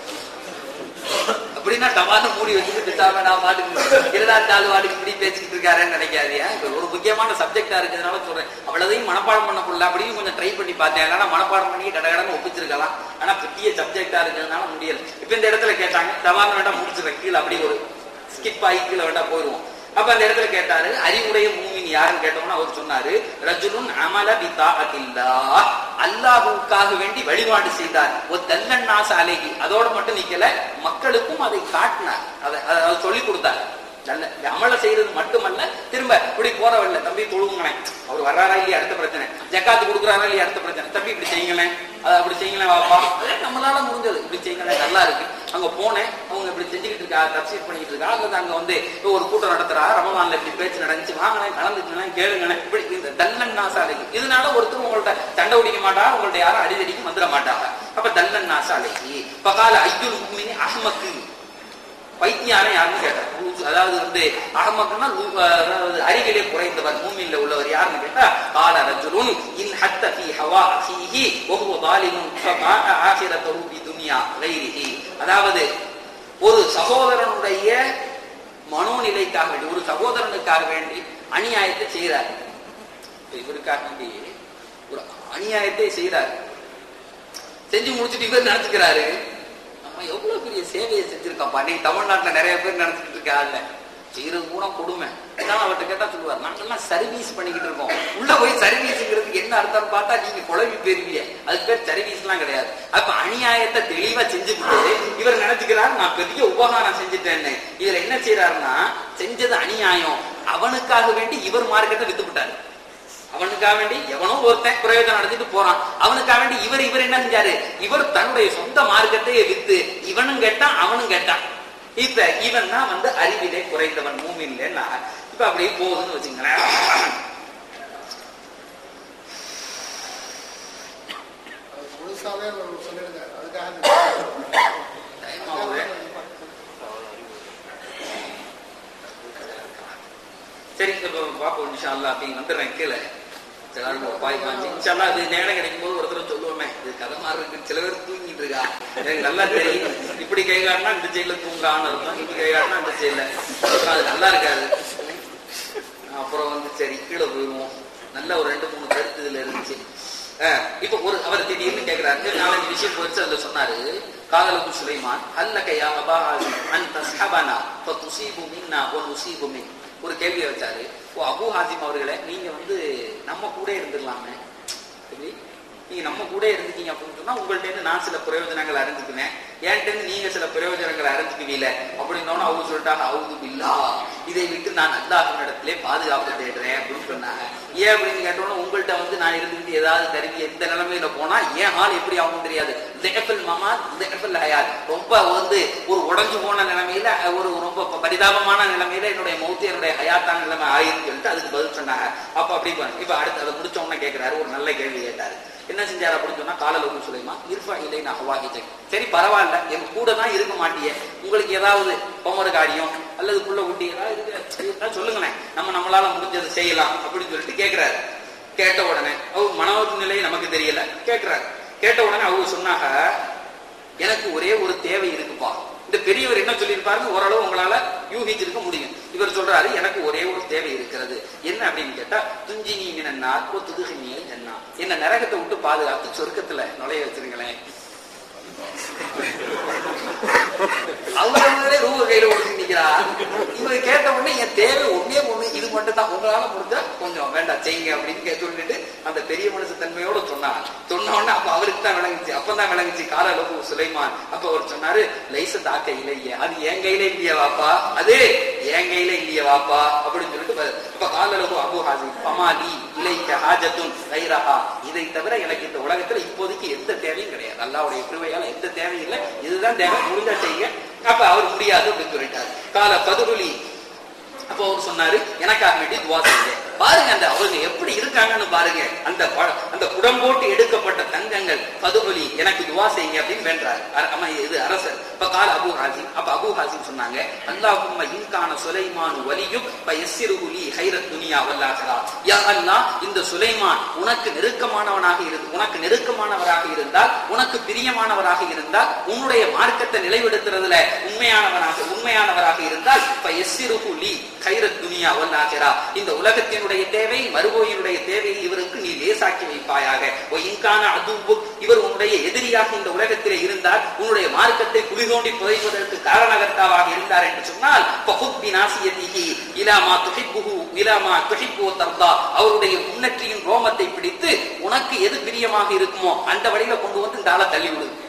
அப்படின்னா டமான்னு மூடி வச்சுட்டு பேசாம நான் பாட்டுக்கு இருபதாம் நாலு வாட்டுக்கு இப்படி பேசிக்கிட்டு இருக்காருன்னு நினைக்காதியா இப்ப ஒரு முக்கியமான சப்ஜெக்டா இருக்கிறதுனால சொல்றேன் அவ்வளதையும் மனப்பாடம் பண்ணக்குள்ள அப்படின்னு கொஞ்சம் ட்ரை பண்ணி பார்த்தேன் இல்லைன்னா மனப்பாடம் பண்ணி கடகடன்னு ஒப்பிச்சிருக்கலாம் ஆனா பெரிய சப்ஜெக்டா இருக்கிறதுனால முடியல இப்ப இந்த இடத்துல கேட்டாங்க டமான்னு வேண்டாம் முடிச்சிருக்கேன் கீழே அப்படி ஒரு ஸ்கிப் ஆகி கீழே வேண்டாம் போயிடுவோம் அப்ப அந்த இடத்துல கேட்டாரு அறிவுடைய மூமின் யாருன்னு கேட்டோம்னா அவர் சொன்னாரு ரஜுலுன் அமல பிதாஅத்தில்லா அல்லாஹ்வுக்காக வேண்டி வழிபாடு செய்தார் ஒரு தல்லன் நாச அலைகி அதோட மட்டும் நிக்கல மக்களுக்கும் அதை காட்டினார் அதை அதை அதை சொல்லிக் கொடுத்தார் நல்ல இந்த அமல செய்யறது மட்டுமல்ல திரும்ப இப்படி போறவல்ல தம்பி தொழுவுங்களேன் அவர் வர்றாரா இல்லையா அடுத்த பிரச்சனை ஜக்காத்து கொடுக்குறாரா இல்லையா அடுத்த பிரச்சனை தம்பி இப்படி செய்யுங்களேன் அதை அப்படி செய்யுங்களேன் வாப்பா அதே நம்மளால முடிஞ்சது இப்படி செய்யுங்களேன் நல்லா இருக்கு அங்க போனேன் அவங்க இப்படி செஞ்சுக்கிட்டு இருக்கா தப்சீர் பண்ணிக்கிட்டு இருக்கா அல்லது அங்க வந்து இப்போ ஒரு கூட்டம் நடத்துறா ரமவான்ல இப்படி பேச்சு நடந்துச்சு வாங்கினேன் கலந்துச்சுங்களேன் கேளுங்களேன் இப்படி இந்த தல்லன் நாசாலைக்கு இதனால ஒருத்தர் உங்கள்ட்ட சண்டை பிடிக்க மாட்டா உங்கள்ட்ட யாரும் அடிதடிக்கு வந்துட மாட்டாங்க அப்ப தல்லன் நாசாலைக்கு பகால ஐயுல் முக்மினி அஹ்மக்கு பைத்தியாரம் யாருன்னு கேட்டார் லூசு, அதாவது வந்து அகமக்குன்னா லூ- அதாவது அறிவிலே குறைந்தவர் மூமின்ல உள்ளவர் யாருன்னு கேட்டா கால ரஜுலுன் இன் ஹத்த ஃபீ ஹவா அஹீஹி வஹுவ ظالمٌ فباء آخرته بدنيا غيره அதாவது ஒரு சகோதரனுடைய மனோநிலைக்காக வேண்டி ஒரு சகோதரனுக்காக வேண்டி அநியாயத்தை செய்கிறார் இப்ப இவருக்காக வேண்டி ஒரு அநியாயத்தை செய்கிறார் செஞ்சு முடிச்சுட்டு இவர் நினைச்சுக்கிறாரு நம்ம எவ்வளவு பெரிய சேவையை செஞ்சிருக்கோம்ப்பா நீ தமிழ்நாட்டுல நிறைய பேர் நினைச்சுக்கிட்டு இருக்காங்க செய்யறது கூட கொடுமை இதனால அவர்கிட்ட கேட்டா சொல்லுவார் நாங்கெல்லாம் சர்வீஸ் பண்ணிக்கிட்டு இருக்கோம் உள்ள போய் சர்வீஸ்ங்கிறதுக்கு என்ன அர்த்தம் பார்த்தா நீங்க குழம்பி போயிருவீங்க அதுக்கு பேர் சர்வீஸ் எல்லாம் கிடையாது அப்ப அநியாயத்தை தெளிவா செஞ்சுட்டு இவர் நினைச்சுக்கிறார் நான் பெரிய உபகாரம் செஞ்சுட்டேன்னு இவர் என்ன செய்யறாருன்னா செஞ்சது அநியாயம் அவனுக்காக வேண்டி இவர் மார்க்கெட்டை வித்து விட்டாரு அவனுக்காக வேண்டி எவனோ ஒருத்தன் பிரயோஜனம் நடத்திட்டு போறான் அவனுக்காக வேண்டி இவர் இவர் என்ன செஞ்சாரு இவர் தன்னுடைய சொந்த மார்க்கத்தையே வித்து இவனும் கேட்டான் அவனும் கேட்டான் இப்ப இவன் தான் வந்து அறிவிலே குறைந்தவன் மூமின்லன்னா இப்ப அப்படியே போகுதுன்னு வச்சுங்களேன் அது முழுசாவே அவர் சொல்லிடுங்க அதுக்காக Time ஆகுது. சரி இப்ப பாப்போம் இன்ஷா அல்லாஹ் அப்படின்னு வந்துடுறேன் கீழே சில ஆள் ஒரு பாய் காஞ்சி இன்ஷா அல்லாஹ் அது நேரம் கிடைக்கும் போது ஒருத்தர் சொல்லுவோமே இது கதை மாதிரி இருக்கு சில பேர் தூங்கிட்டு இருக்கா எனக்கு நல்லா தெரியும் இப்படி கை காட்டினா இந்த ஜெயில தூங்கான்னு இருக்கும் இப்படி கை காட்டினா இந்த ஜெயில அப்புறம் அது நல்லா இருக்காது அப்புறம் வந்து சரி கீழே போயிடுவோம் நல்ல ஒரு ரெண்டு மூணு கருத்து இதுல இருந்துச்சு அஹ் இப்ப ஒரு அவர் திடீர்னு கேக்குறாரு நாலஞ்சு விஷயம் போயிடுச்சு அதுல சொன்னாரு காதலுக்கு சுலைமான் அல்லக்க யா அபா ஹாசிம் அன் தஸ்ஹபனா ஃபதுஸீபு மின்னா வ நுஸீபு மின் ஒரு கேள்வியை வச்சாரு ஓ அபு ஹாசிம் அவர்களே நீங்க வந்து நம்ம கூட இருந்துடலாமே எப்படி நீங்க நம்ம கூட இருந்துட்டீங்க அப்படின்னு சொன்னா உங்கள்ட்ட இருந்து நான் சில பிரயோஜனங்களை அறிஞ்சுக்குவேன் என்கிட்ட இருந்து நீங்க சில பிரயோஜனங்களை அறிஞ்சுக்குவீல அப்படின்னோன்னு அவங்க சொல்லிட்டாங்க அவுது பில்லா இதை விட்டு நான் அல்லாஹின் இடத்திலே பாதுகாப்பு தேடுறேன் அப்படின்னு சொன்னாங்க ஏன் அப்படின்னு கேட்டோன்னா உங்கள்ட்ட வந்து நான் இருந்துட்டு ஏதாவது கருவி எந்த நிலைமையில போனா ஏன் ஆள் எப்படி ஆகும் தெரியாது தேஃபல் மாமா தேஃபல் ஹயாத் ரொம்ப வந்து ஒரு உடைஞ்சு போன நிலைமையில ஒரு ரொம்ப பரிதாபமான நிலைமையில என்னுடைய மௌத்து என்னுடைய ஹயாத்தான நிலைமை ஆயிருன்னு சொல்லிட்டு அதுக்கு பதில் சொன்னாங்க அப்ப அப்படி பண்ணு. இப்ப அடுத்து அதை முடிச்ச உடனே கேட்கிறாரு ஒரு நல்ல கேள்வி கேட்டாரு என்ன செஞ்சாரு அப்படின்னு சொன்னா காலலோகம் சுலைமா இருஃபா இல்லை நான் ஹவாஹிஜை சரி பரவாயில்ல என் கூட தான் இருக்க மாட்டியே உங்களுக்கு ஏதாவது பொம்மரு காரியம் அல்லது புள்ள குட்டி ஏதாவது இருக்கு இருந்தா சொல்லுங்களேன் நம்ம நம்மளால முடிஞ்சதை செய்யலாம் அப்படின்னு சொல்லிட்டு கேட்கிறாரு கேட்ட உடனே அவங்க மனோத்து நிலை நமக்கு தெரியல கேட்கிறாரு கேட்ட உடனே அவங்க சொன்னாங்க எனக்கு ஒரே ஒரு தேவை இருக்குப்பா இந்த பெரியவர் என்ன சொல்லியிருப்பாருன்னு ஓரளவு உங்களால யூகிச்சிருக்க முடியும் இவர் சொல்றாரு எனக்கு ஒரே ஒரு தேவை இருக்கிறது என்ன அப்படின்னு கேட்டா துஞ்சி நீ மினன்னா துதுகி நீ என்ன என்ன நரகத்தை விட்டு பாதுகாத்து சொர்க்கத்துல நுழைய வச்சிருங்களேன் அவங்களே ரூப கையில ஒடுக்கி செய்கிறா இவர் கேட்ட உடனே என் தேவை ஒன்னே ஒண்ணு இது மட்டும் தான் உங்களால முடிஞ்சா கொஞ்சம் வேண்டாம் செய்யுங்க அப்படின்னு கே- சொல்லிட்டு அந்த பெரிய மனுஷ தன்மையோட சொன்னாங்க சொன்ன உடனே அப்ப அவருக்கு தான் விளங்குச்சு அப்பதான் விளங்குச்சு கால அளவு சுலைமான் அப்ப அவர் சொன்னாரு லைச தாக்க இல்லையே அது என் கையில இல்லையே வாப்பா அது என் கையில இல்லையே வாப்பா அப்படின்னு சொல்லிட்டு ப- அப்ப கால அளவு அபு ஹாசி பமாலி இலைக்க ஹாஜத்துன் கைரஹா இதை தவிர எனக்கு இந்த உலகத்துல இப்போதைக்கு எந்த தேவையும் கிடையாது அல்லாவுடைய கிருபையால எந்த தேவையும் இல்லை இதுதான் தேவை முடிஞ்சா செய்யுங்க அப்ப அவர் முடியாது அப்படின்னு சொல்லிட்டாரு கால பதுருலி அப்போ அவர் சொன்னாரு எனக்காக வேண்டி துவா செய்யுங்க பாருங்க அந்த அவங்க எப்படி இருக்காங்கன்னு பாருங்க அந்த ப- அந்த குடம்போட்டு எடுக்கப்பட்ட தங்கங்கள் பதுபலி எனக்கு துவா செய்யுங்க அப்படின்னு வேண்டார் ஆமா இது அரசர் இப்ப கால அபு ஹாசிம் அப்ப அபு ஹாசிம் சொன்னாங்க அல்லாஹும்ம இன்கான சுலைமான் வலியும் இப்ப எஸ்ஸிருகுலி ஹைரத் துனியா வல்லாஹரா யா அல்லாஹ் இந்த சுலைமான் உனக்கு நெருக்கமானவனாக இருந்து உனக்கு நெருக்கமானவராக இருந்தால் உனக்கு பிரியமானவராக இருந்தால் உன்னுடைய மார்க்கத்தை நிலைவெடுக்கிறதுல உண்மையானவனாக உண்மையானவராக இருந்தால் இப்ப எஸ்ஸிருகுலி ஹைரத் துனியா வல்லாஹரா இந்த உலகத்தினுடைய தேவை மறுபோயினுடைய தேவையை இவருக்கு நீ லேசாக்கி வைப்பாயாக ஓ இன்கான அதுவு இவர் உன்னுடைய எதிரியாக இந்த உலகத்திலே இருந்தால் உன்னுடைய மார்க்கத்தை குழி தோண்டி புதைப்பதற்கு காரணகர்த்தாவாக இருந்தார் என்று சொன்னால் ஃபஹுத் பினாசியதிஹி இலாமா துஹிப்புஹு இலாமா துஹிப்பு தர்தா அவருடைய முன்னற்றியின் ரோமத்தை பிடித்து உனக்கு எது பிரியமாக இருக்குமோ அந்த வழியில கொண்டு வந்து இந்த ஆளை தள்ளி விடு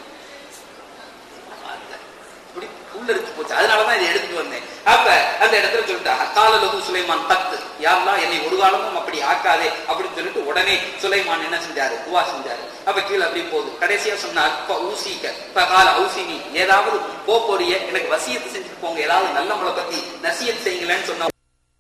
இப்படி உள்ளிருக்கு போச்சு அதனாலதான் இதை எடுத்துட்டு வந்தேன் அப்ப அந்த இடத்துல சொல்லிட்டாங்க காலலகு சுலைமான் பத்து யாரெல்லாம் என்னை ஒரு காலமும் அப்படி ஆக்காதே அப்படின்னு சொல்லிட்டு உடனே சுலைமான் என்ன செஞ்சாரு துவா செஞ்சாரு அப்ப கீழே அப்படி போகுது கடைசியா சொன்னார் இப்ப ஊசிக்க இப்ப கால ஊசினி ஏதாவது போ போறிய எனக்கு வசியத்தை செஞ்சுட்டு போங்க ஏதாவது நல்லவங்களை பத்தி நசியத் செய்யுங்களேன்னு சொன்ன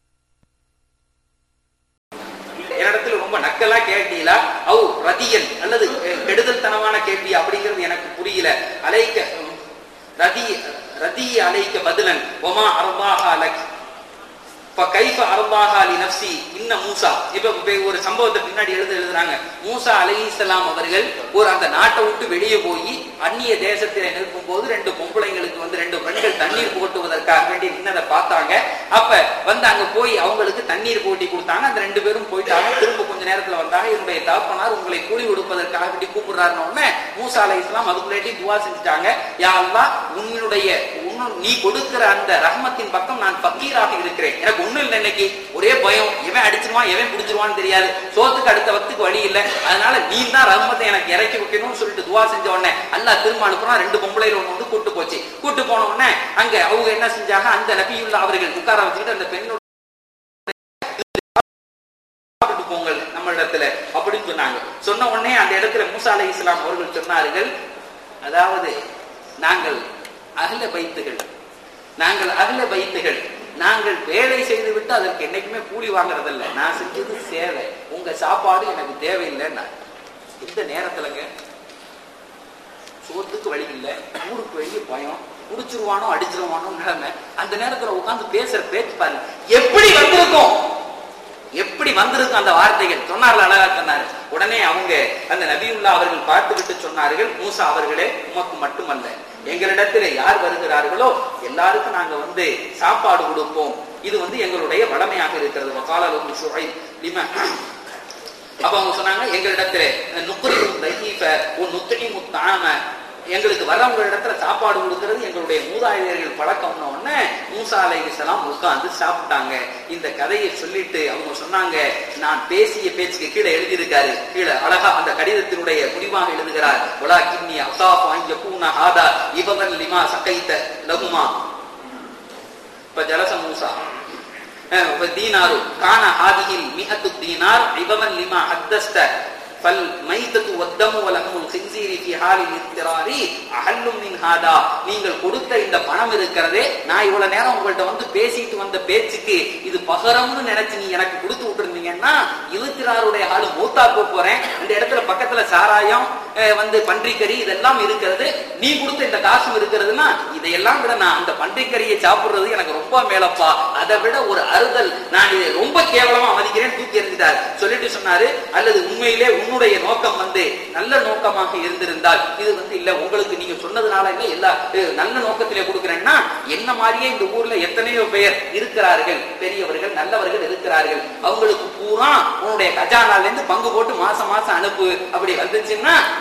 என்னிடத்துல ரொம்ப நக்கலா கேட்டீங்களா அவு ரதியன் அல்லது அஹ், கெடுதல்தனமான கேள்வி அப்படிங்கிறது எனக்கு புரியல அலைக்க உம், ரதி ரதி அலைக்க பதிலன் ஒமா அர்வாஹா லக் இப்ப கைஃப அர்வாஹா லி நப்சி இன்ன மூசா இப்ப இப்ப ஒரு சம்பவத்தை பின்னாடி எழுத எழுதுறாங்க மூசா அலைஹிஸ்ஸலாம் அவர்கள் ஒரு அந்த நாட்டை விட்டு வெளியே போய் அந்நிய தேசத்திலே நிற்கும் போது ரெண்டு பொம்பளைங்களுக்கு வந்து ரெண்டு பெண்கள் தண்ணீர் போட்டுவதற்காக வேண்டி நின்னதை பார்த்தாங்க அப்ப வந்து அங்க போய் அவங்களுக்கு தண்ணீர் போட்டி கொடுத்தாங்க அந்த ரெண்டு பேரும் போயிட்டாங்க திரும்ப கொஞ்ச நேரத்துல வந்தாங்க என்னுடைய தாப்பனார் உங்களை கூலி கொடுப்பதற்காக வேண்டி கூப்பிடுறாருன்னு உடனே மூசா அலை இஸ்லாம் அதுக்குள்ளேட்டி துவா செஞ்சுட்டாங்க யா அல்லாஹ் உன்னுடைய உன்னு- நீ கொடுக்கிற அந்த ரஹ்மத்தின் பக்கம் நான் பக்கீராக இருக்கிறேன் எனக்கு ஒண்ணும் இல்லை இன்னைக்கு ஒரே பயம் எவன் அடிச்சிருவான் எவன் பிடிச்சிருவான்னு தெரியாது சோத்துக்கு அடுத்த வக்துக்கு வழி இல்லை அதனால நீ தான் ரஹ்மத்தை எனக்கு இறக்கி வைக்கணும்னு சொல்லிட்டு துவா செஞ்ச உடனே அல்லாஹ் திரும்ப அனுப்புறான் ரெண்டு பொம்பளையில ஒண்ணு வந்து கூட்டு போச்சு கூட்டு போன உடனே அங்க அவங்க என்ன செஞ்சாங்க அந்த நபியுள்ள அவர்கள் உட்கார வச்சுக்கிட்டு அந்த பெண்ணோட சாப்பிட்டு போங்கள் நம்ம இடத்துல அப்படின்னு சொன்னாங்க சொன்ன உடனே அந்த இடத்துல மூசா அலை இஸ்லாம் அவர்கள் சொன்னார்கள் அதாவது நாங்கள் அகல பைத்துகள் நாங்கள் அகல பைத்துகள் நாங்கள் வேலை செய்து விட்டு அதற்கு என்னைக்குமே கூலி வாங்குறதில்ல நான் செஞ்சது சேவை உங்க சாப்பாடு எனக்கு தேவையில்லைன்னா இந்த நேரத்துலங்க சோத்துக்கு வழி இல்லை ஊருக்கு வெளியே பயம் குடிச்சிருவானோ அடிச்சிருவானோ நிலைமை அந்த நேரத்துல உட்கார்ந்து பேசுற பேச்சு பாருங்க எப்படி வந்திருக்கும் எப்படி வந்திருக்கும் அந்த வார்த்தைகள் சொன்னார்கள் அழகா சொன்னாரு உடனே அவங்க அந்த நபியுல்லா அவர்கள் பார்த்துவிட்டு சொன்னார்கள் மூசா அவர்களே உமக்கு மட்டுமல்ல எங்களிடத்திலே யார் வருகிறார்களோ எல்லாருக்கும் நாங்க வந்து சாப்பாடு கொடுப்போம் இது வந்து எங்களுடைய வளமையாக இருக்கிறது வகாலலும் சுவை லிம அப்ப அவங்க சொன்னாங்க எங்களிடத்துல நுக்குரியும் தஹீஃப உன் நுத்தனி முத்தாம எங்களுக்கு வரவங்க இடத்துல சாப்பாடு கொடுக்கிறது எங்களுடைய மூதாதையர்கள் பழக்கம்னு உடனே மூசா அலைஹிஸ்ஸலாம் உட்கார்ந்து சாப்பிட்டாங்க இந்த கதையை சொல்லிட்டு அவங்க சொன்னாங்க நான் பேசிய பேச்சுக்கு கீழே எழுதியிருக்காரு கீழே அழகா அந்த கடிதத்தினுடைய முடிவாக எழுதுகிறார் உலா கிண்ணி அசாப் அங்க பூனா ஹாதா இவதன் லிமா சக்கைத்த லகுமா இப்ப ஜலச மூசா دينار كان هذه المئة دينار عوضا لما حدثت فالميتة والدم ولحم الخنزير في حال الاضطرار أحل من هذا நீங்கள் கொடுத்த இந்த பணம் இருக்கிறதே நான் இவ்வளவு நேரம் உங்கள்ட்ட வந்து பேசிட்டு வந்த பேச்சுக்கு இது பகரம்னு நினைச்சு நீ எனக்கு கொடுத்து விட்டுருந்தீங்கன்னா இழுத்திராருடைய ஆளு மூத்தா போக போறேன் இந்த இடத்துல பக்கத்துல சாராயம் அஹ், வந்து பன்றிக்கறி இதெல்லாம் இருக்கிறது நீ கொடுத்த இந்த காசும் இருக்கிறதுனா இதையெல்லாம் விட நான் அந்த பன்றிக்கறியை சாப்பிடுறது எனக்கு ரொம்ப மேலப்பா அதை விட ஒரு அறுதல் நான் இதை ரொம்ப கேவலமா மதிக்கிறேன் தூக்கி எறிஞ்சிட்டார் சொல்லிட்டு சொன்னாரு அல்லது உண்மையிலே உன்னுடைய நோக்கம் வந்து நல்ல நோக்கமாக இருந்திருந்தால் இது வந்து இல்ல உங்களுக்கு நீங்க சொன்னதுனால இல்ல எல்லா அஹ், நல்ல நோக்கத்திலே கொடுக்கிறேன்னா என்ன மாதிரியே இந்த ஊர்ல எத்தனையோ பேர் இருக்கிறார்கள் பெரியவர்கள் நல்லவர்கள் இருக்கிறார்கள் அவங்களுக்கு பூரா உன்னுடைய கஜானால இருந்து பங்கு போட்டு மாசம் மாசம் அனுப்பு அப்படி வந்துச்சுன்னா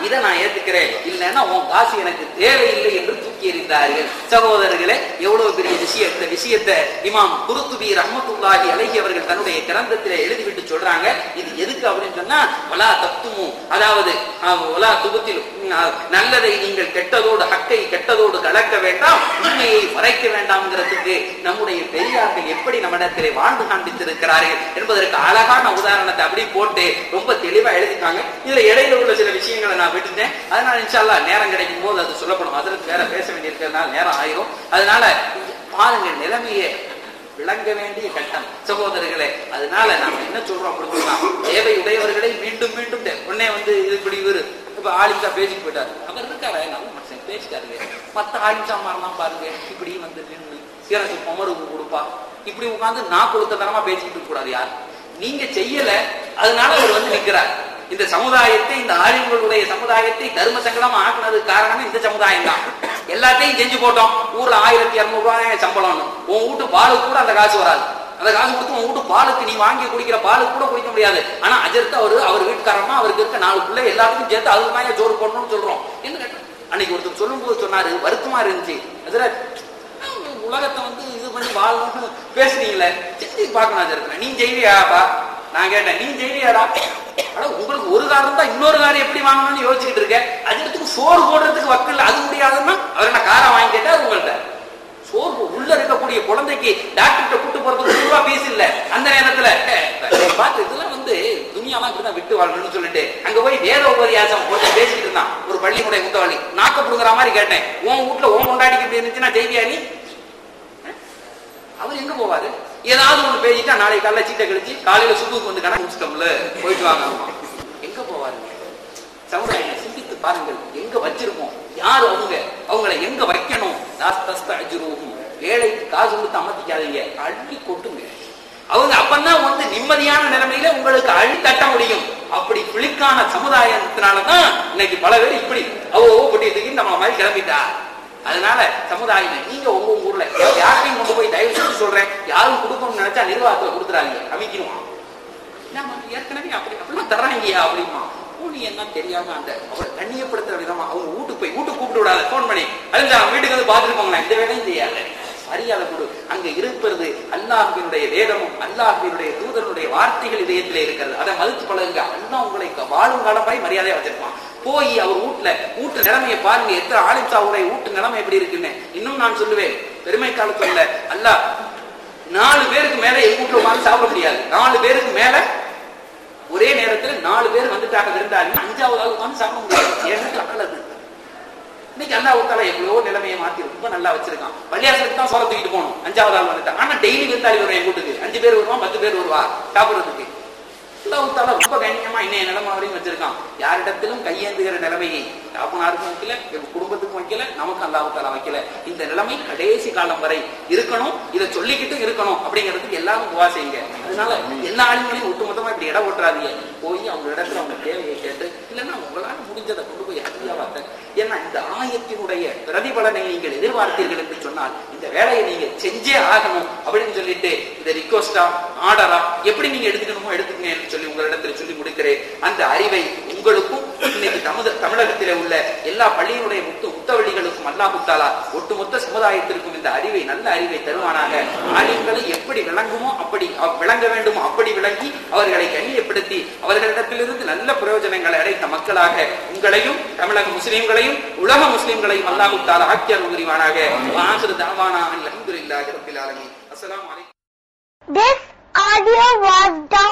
இதை நான் ஏத்துக்கிறேன் இல்லைன்னா உன் காசு எனக்கு தேவையில்லை என்று தூக்கி எறிந்தார்கள் சகோதரர்களே எவ்வளவு பெரிய விஷயம் இந்த விஷயத்தை இமாம் குருத்துபி ரஹமத்துல்லாஹி அலைஹி அவர்கள் தன்னுடைய கிரந்தத்திலே எழுதிவிட்டு சொல்றாங்க இது எதுக்கு அப்படின்னு சொன்னா வலா தத்துமு அதாவது அஹ், வலா துபத்தில் நல்லதை நீங்கள் கெட்டதோடு ஹக்கை கெட்டதோடு கலக்க வேண்டாம் உண்மையை மறைக்க வேண்டாம்ங்கிறதுக்கு நம்முடைய பெரியார்கள் எப்படி நம்மிடத்திலே வாழ்ந்து காண்பித்திருக்கிறார்கள் என்பதற்கு அழகான உதாரணத்தை அப்படி போட்டு ரொம்ப தெளிவா எழுதிட்டாங்க இதுல இடையில உள்ள சில விஷயங்களை நான் விட்டுட்டேன் அதனால இன்ஷால்லா நேரம் கிடைக்கும் போது அது சொல்லப்படும் அதற்கு வேற பேச வேண்டியிருக்கிறதுனால நேரம் ஆயிரும் அதனால பாருங்க நிலைமையை விளங்க வேண்டிய கட்டம் சகோதரர்களே அதனால நாம என்ன சொல்றோம் அப்படின்னு சொன்னா தேவை உடையவர்களை மீண்டும் மீண்டும் தே- உடனே வந்து இது இப்படி இவரு இப்ப ஆலிம்சா பேசிட்டு போயிட்டாரு அவர் இருக்காரு நல்ல மனுஷன் பேசிட்டாரு மத்த ஆலிம்சா மாரெல்லாம் பாருங்க இப்படி வந்து நின்று எனக்கு குமருக்கு கொடுப்பா இப்படி உட்கார்ந்து நான் கொடுத்த தரமா பேசிக்கிட்டு இருக்க கூடாது யார் நீங்க செய்யல அதனால அவர் வந்து நிக்கிறார் இந்த சமுதாயத்தை இந்த ஆளுங்களுடைய சமுதாயத்தை தர்ம சங்கடமா ஆக்குனது காரணமே இந்த சமுதாயம் தான் எல்லாத்தையும் செஞ்சு போட்டோம் ஊர்ல ஆயிரத்தி இருநூறு ரூபாய் சம்பளம்னு உன் வீட்டு பாலுக்கு கூட அந்த காசு வராது அந்த காசு கொடுத்து உன் வீட்டு பாலுக்கு நீ வாங்கி குடிக்கிற பாலுக்கு கூட குடிக்க முடியாது ஆனா அஜர்த்து அவரு அவர் வீட்டுக்காரமா அவருக்கு இருக்க நாலு பிள்ளை எல்லாத்துக்கும் சேர்த்து அதுக்கு தான் ஏன் சோறு போடணும்னு சொல்றோம் என்ன கேட்டோம் அன்னைக்கு ஒருத்தர் சொல்லும் போது சொன்னாரு வருத்தமா இருந்துச்சு அதுல உலகத்தை வந்து இது பண்ணி வாழணும்னு பேசுனீங்களே செஞ்சு பார்க்கணும் அஜர்த்துல நீ செய்வியாப்பா நான் கேட்டேன் நீ செய்வியாடா ஆனா உங்களுக்கு ஒரு காரம் தான் இன்னொரு காரம் எப்படி வாங்கணும்னு யோசிச்சுட்டு இருக்கேன் அஜர்த்துக்கு சோறு போடுறதுக்கு வக்கில் அது முடியாதுன்னா அவர் என்ன காரை வாங்கி கேட்டா உங்கள்ட்ட சோறு உள்ள இருக்கக்கூடிய குழந்தைக்கு டாக்டர்கிட்ட கூட்டு போறதுக்கு நூறு ரூபாய் பீஸ் இல்ல அந்த நேரத்துல ஏய், பார்த்து இதெல்லாம் வந்து துணியாலாம் இப்படிதான் விட்டு வாழணும்னு சொல்லிட்டு அங்க போய் வேத உபதியாசம் போட்டு பேசிட்டு இருந்தான் ஒரு பள்ளியினுடைய முத்தவள்ளி நாக்க புடுங்குற மாதிரி கேட்டேன் உன் வீட்டுல உன் கொண்டாடிக்கு இப்படி இருந்துச்சுன்னா ஜெய்வியா நீ அவர் எங்க போவாரு ஏதாவது ஒண்ணு பேசிட்டா நாளைக்கு காலைல சீட்டை கழிச்சு காலையில சுபுக்கு வந்து கணக்கு முடிச்சிட்டோம்ல போயிட்டு வாங்க ஆமா. எங்க போவாருங்க சமுதாயம் சிந்தித்து பாருங்கள் எங்க வச்சிருக்கோம் யார் அவங்க அவங்கள எங்க வைக்கணும் நாஸ்தஸ்தஜுரூஹும். வேலைக்கு காசு கொடுத்து அமர்த்திக்காதீங்க அள்ளி கொட்டுங்க அவங்க அப்பதான் வந்து நிம்மதியான நிலைமையில உங்களுக்கு அள்ளி தட்ட முடியும் அப்படி பிளிக்கான சமுதாயத்தினாலதான் இன்னைக்கு பல பேர் இப்படி அவ பொட்டி தூக்கி நம்ம மாதிரி கிளம்பிட்டா அதனால சமுதாயம் நீங்க உங்க ஊர்ல யாரையும் கொண்டு போய் தயவு செஞ்சு சொல்றேன் யாரும் கொடுக்கணும்னு நினைச்சா நிர்வாகத்துல கொடுத்துறாங்க அமைக்கணுமா நம்ம ஏற்கனவே அப்படி அப்படிலாம் தர்றாங்கயா அப்படிமா ஓ, நீ என்ன தெரியாம அந்த அவரை கண்ணியப்படுத்துற விதமா அவங்க வீட்டுக்கு போய் வீட்டுக்கு கூப்பிட்டு விடாத போன் பண்ணி அழிஞ்சா வீட்டுக்கு வந்து பார்த்துட்டு போங்களேன் இந்த வேலையும் செய்யாத மரியாதை கொடு அங்க இருப்பது அல்லாஹ்வினுடைய வேதமும் அல்லாஹ்வினுடைய தூதனுடைய வார்த்தைகள் இதயத்திலே இருக்கிறது அதை மதித்து பழகுங்க அல்லாஹ் உங்களை வாழும் காலம் வரை மரியாதையா வச்சிருப்பான் போய் அவர் வீட்டுல வீட்டு நிலைமையை பாருங்க எத்தனை ஆலிம்சாவுடைய வீட்டு நிலைமை எப்படி இருக்குன்னு இன்னும் நான் சொல்லுவேன் பெருமை காலத்துல அல்லாஹ் நாலு பேருக்கு மேல எங்க வீட்டுல உட்கார்ந்து சாப்பிட முடியாது நாலு பேருக்கு மேல ஒரே நேரத்துல நாலு பேர் வந்துட்டாங்க விருந்தாளி அஞ்சாவது ஆள் உட்கார்ந்து சாப்பிட முடியாது எனக்கு நல்லது இன்னைக்கு அல்லா ஊத்தால எவ்வளவோ நிலைமையை மாத்தி ரொம்ப நல்லா வச்சிருக்கான் பள்ளியாசலுக்கு தான் சோற தூக்கிட்டு போகணும் அஞ்சாவது ஆள் வந்துட்டான் ஆனா டெய்லி விருந்தாளி வரும் என் வீட்டுக்கு அஞ்சு பேர் வருவான் பத்து பேர் வருவா சாப்பிடுறதுக்கு அல்லா ஊத்தால ரொம்ப கண்ணியமா இன்னைய நிலைமை வரையும் வச்சிருக்கான் யாரிடத்திலும் கையேந்துகிற நிலைமையை தாப்பனாருக்கும் வைக்கல எங்க குடும்பத்துக்கும் வைக்கல நமக்கு அல்லாஹால வைக்கல இந்த நிலைமை கடைசி காலம் வரை இருக்கணும் இதை சொல்லிக்கிட்டு இருக்கணும் அப்படிங்கிறதுக்கு எல்லாரும் துவா செய்யுங்க அதனால எல்லா ஆளுங்களையும் ஒட்டுமொத்தமா இப்படி இடம் ஓட்டுறாதீங்க போய் அவங்க இடத்துல அவங்க தேவையை கேட்டு இல்லைன்னா உங்களால முடிஞ்சதை கொண்டு போய் அதிகாவாத்த ஏன்னா இந்த ஆயத்தினுடைய பிரதிபலனை நீங்கள் எதிர்பார்த்தீர்கள் என்று சொன்னால் இந்த வேலையை நீங்க செஞ்சே ஆகணும் அப்படின்னு சொல்லிட்டு இதை ரிக்வஸ்டா ஆர்டரா எப்படி நீங்க எடுத்துக்கணுமோ எடுத்துக்கங்க என்று சொல்லி உங்களிடத்தில் சொல்லி முடிக்கிறேன் அந்த அறிவை உங்களுக்கும் இன்னைக்கு தமிழ தமிழகத்திலே உள்ள எல்லா பள்ளியினுடைய முத்து முத்தவள்ளிகளுக்கும் அல்லாஹு தாலா ஒட்டுமொத்த சமுதாயத்திற்கும் இந்த அறிவை நல்ல அறிவை தருவானாக ஆலிம்களை எப்படி விளங்குமோ அப்படி அவ் விளங்க வேண்டுமோ அப்படி விளங்கி அவர்களை கண்ணியப்படுத்தி அவர்களிடத்திலிருந்து நல்ல பிரயோஜனங்களை அடைத்த மக்களாக உங்களையும் தமிழக முஸ்லிம்களையும் உலக முஸ்லிம்களையும் அல்லாஹு தாலா ஆக்கியார் புரிவானாக ஆசிர தாவானா அல்ஹம்துலில்லாஹி ரப்பில் ஆலமீன் அஸ்ஸலாமு அலைக்கும் This audio was done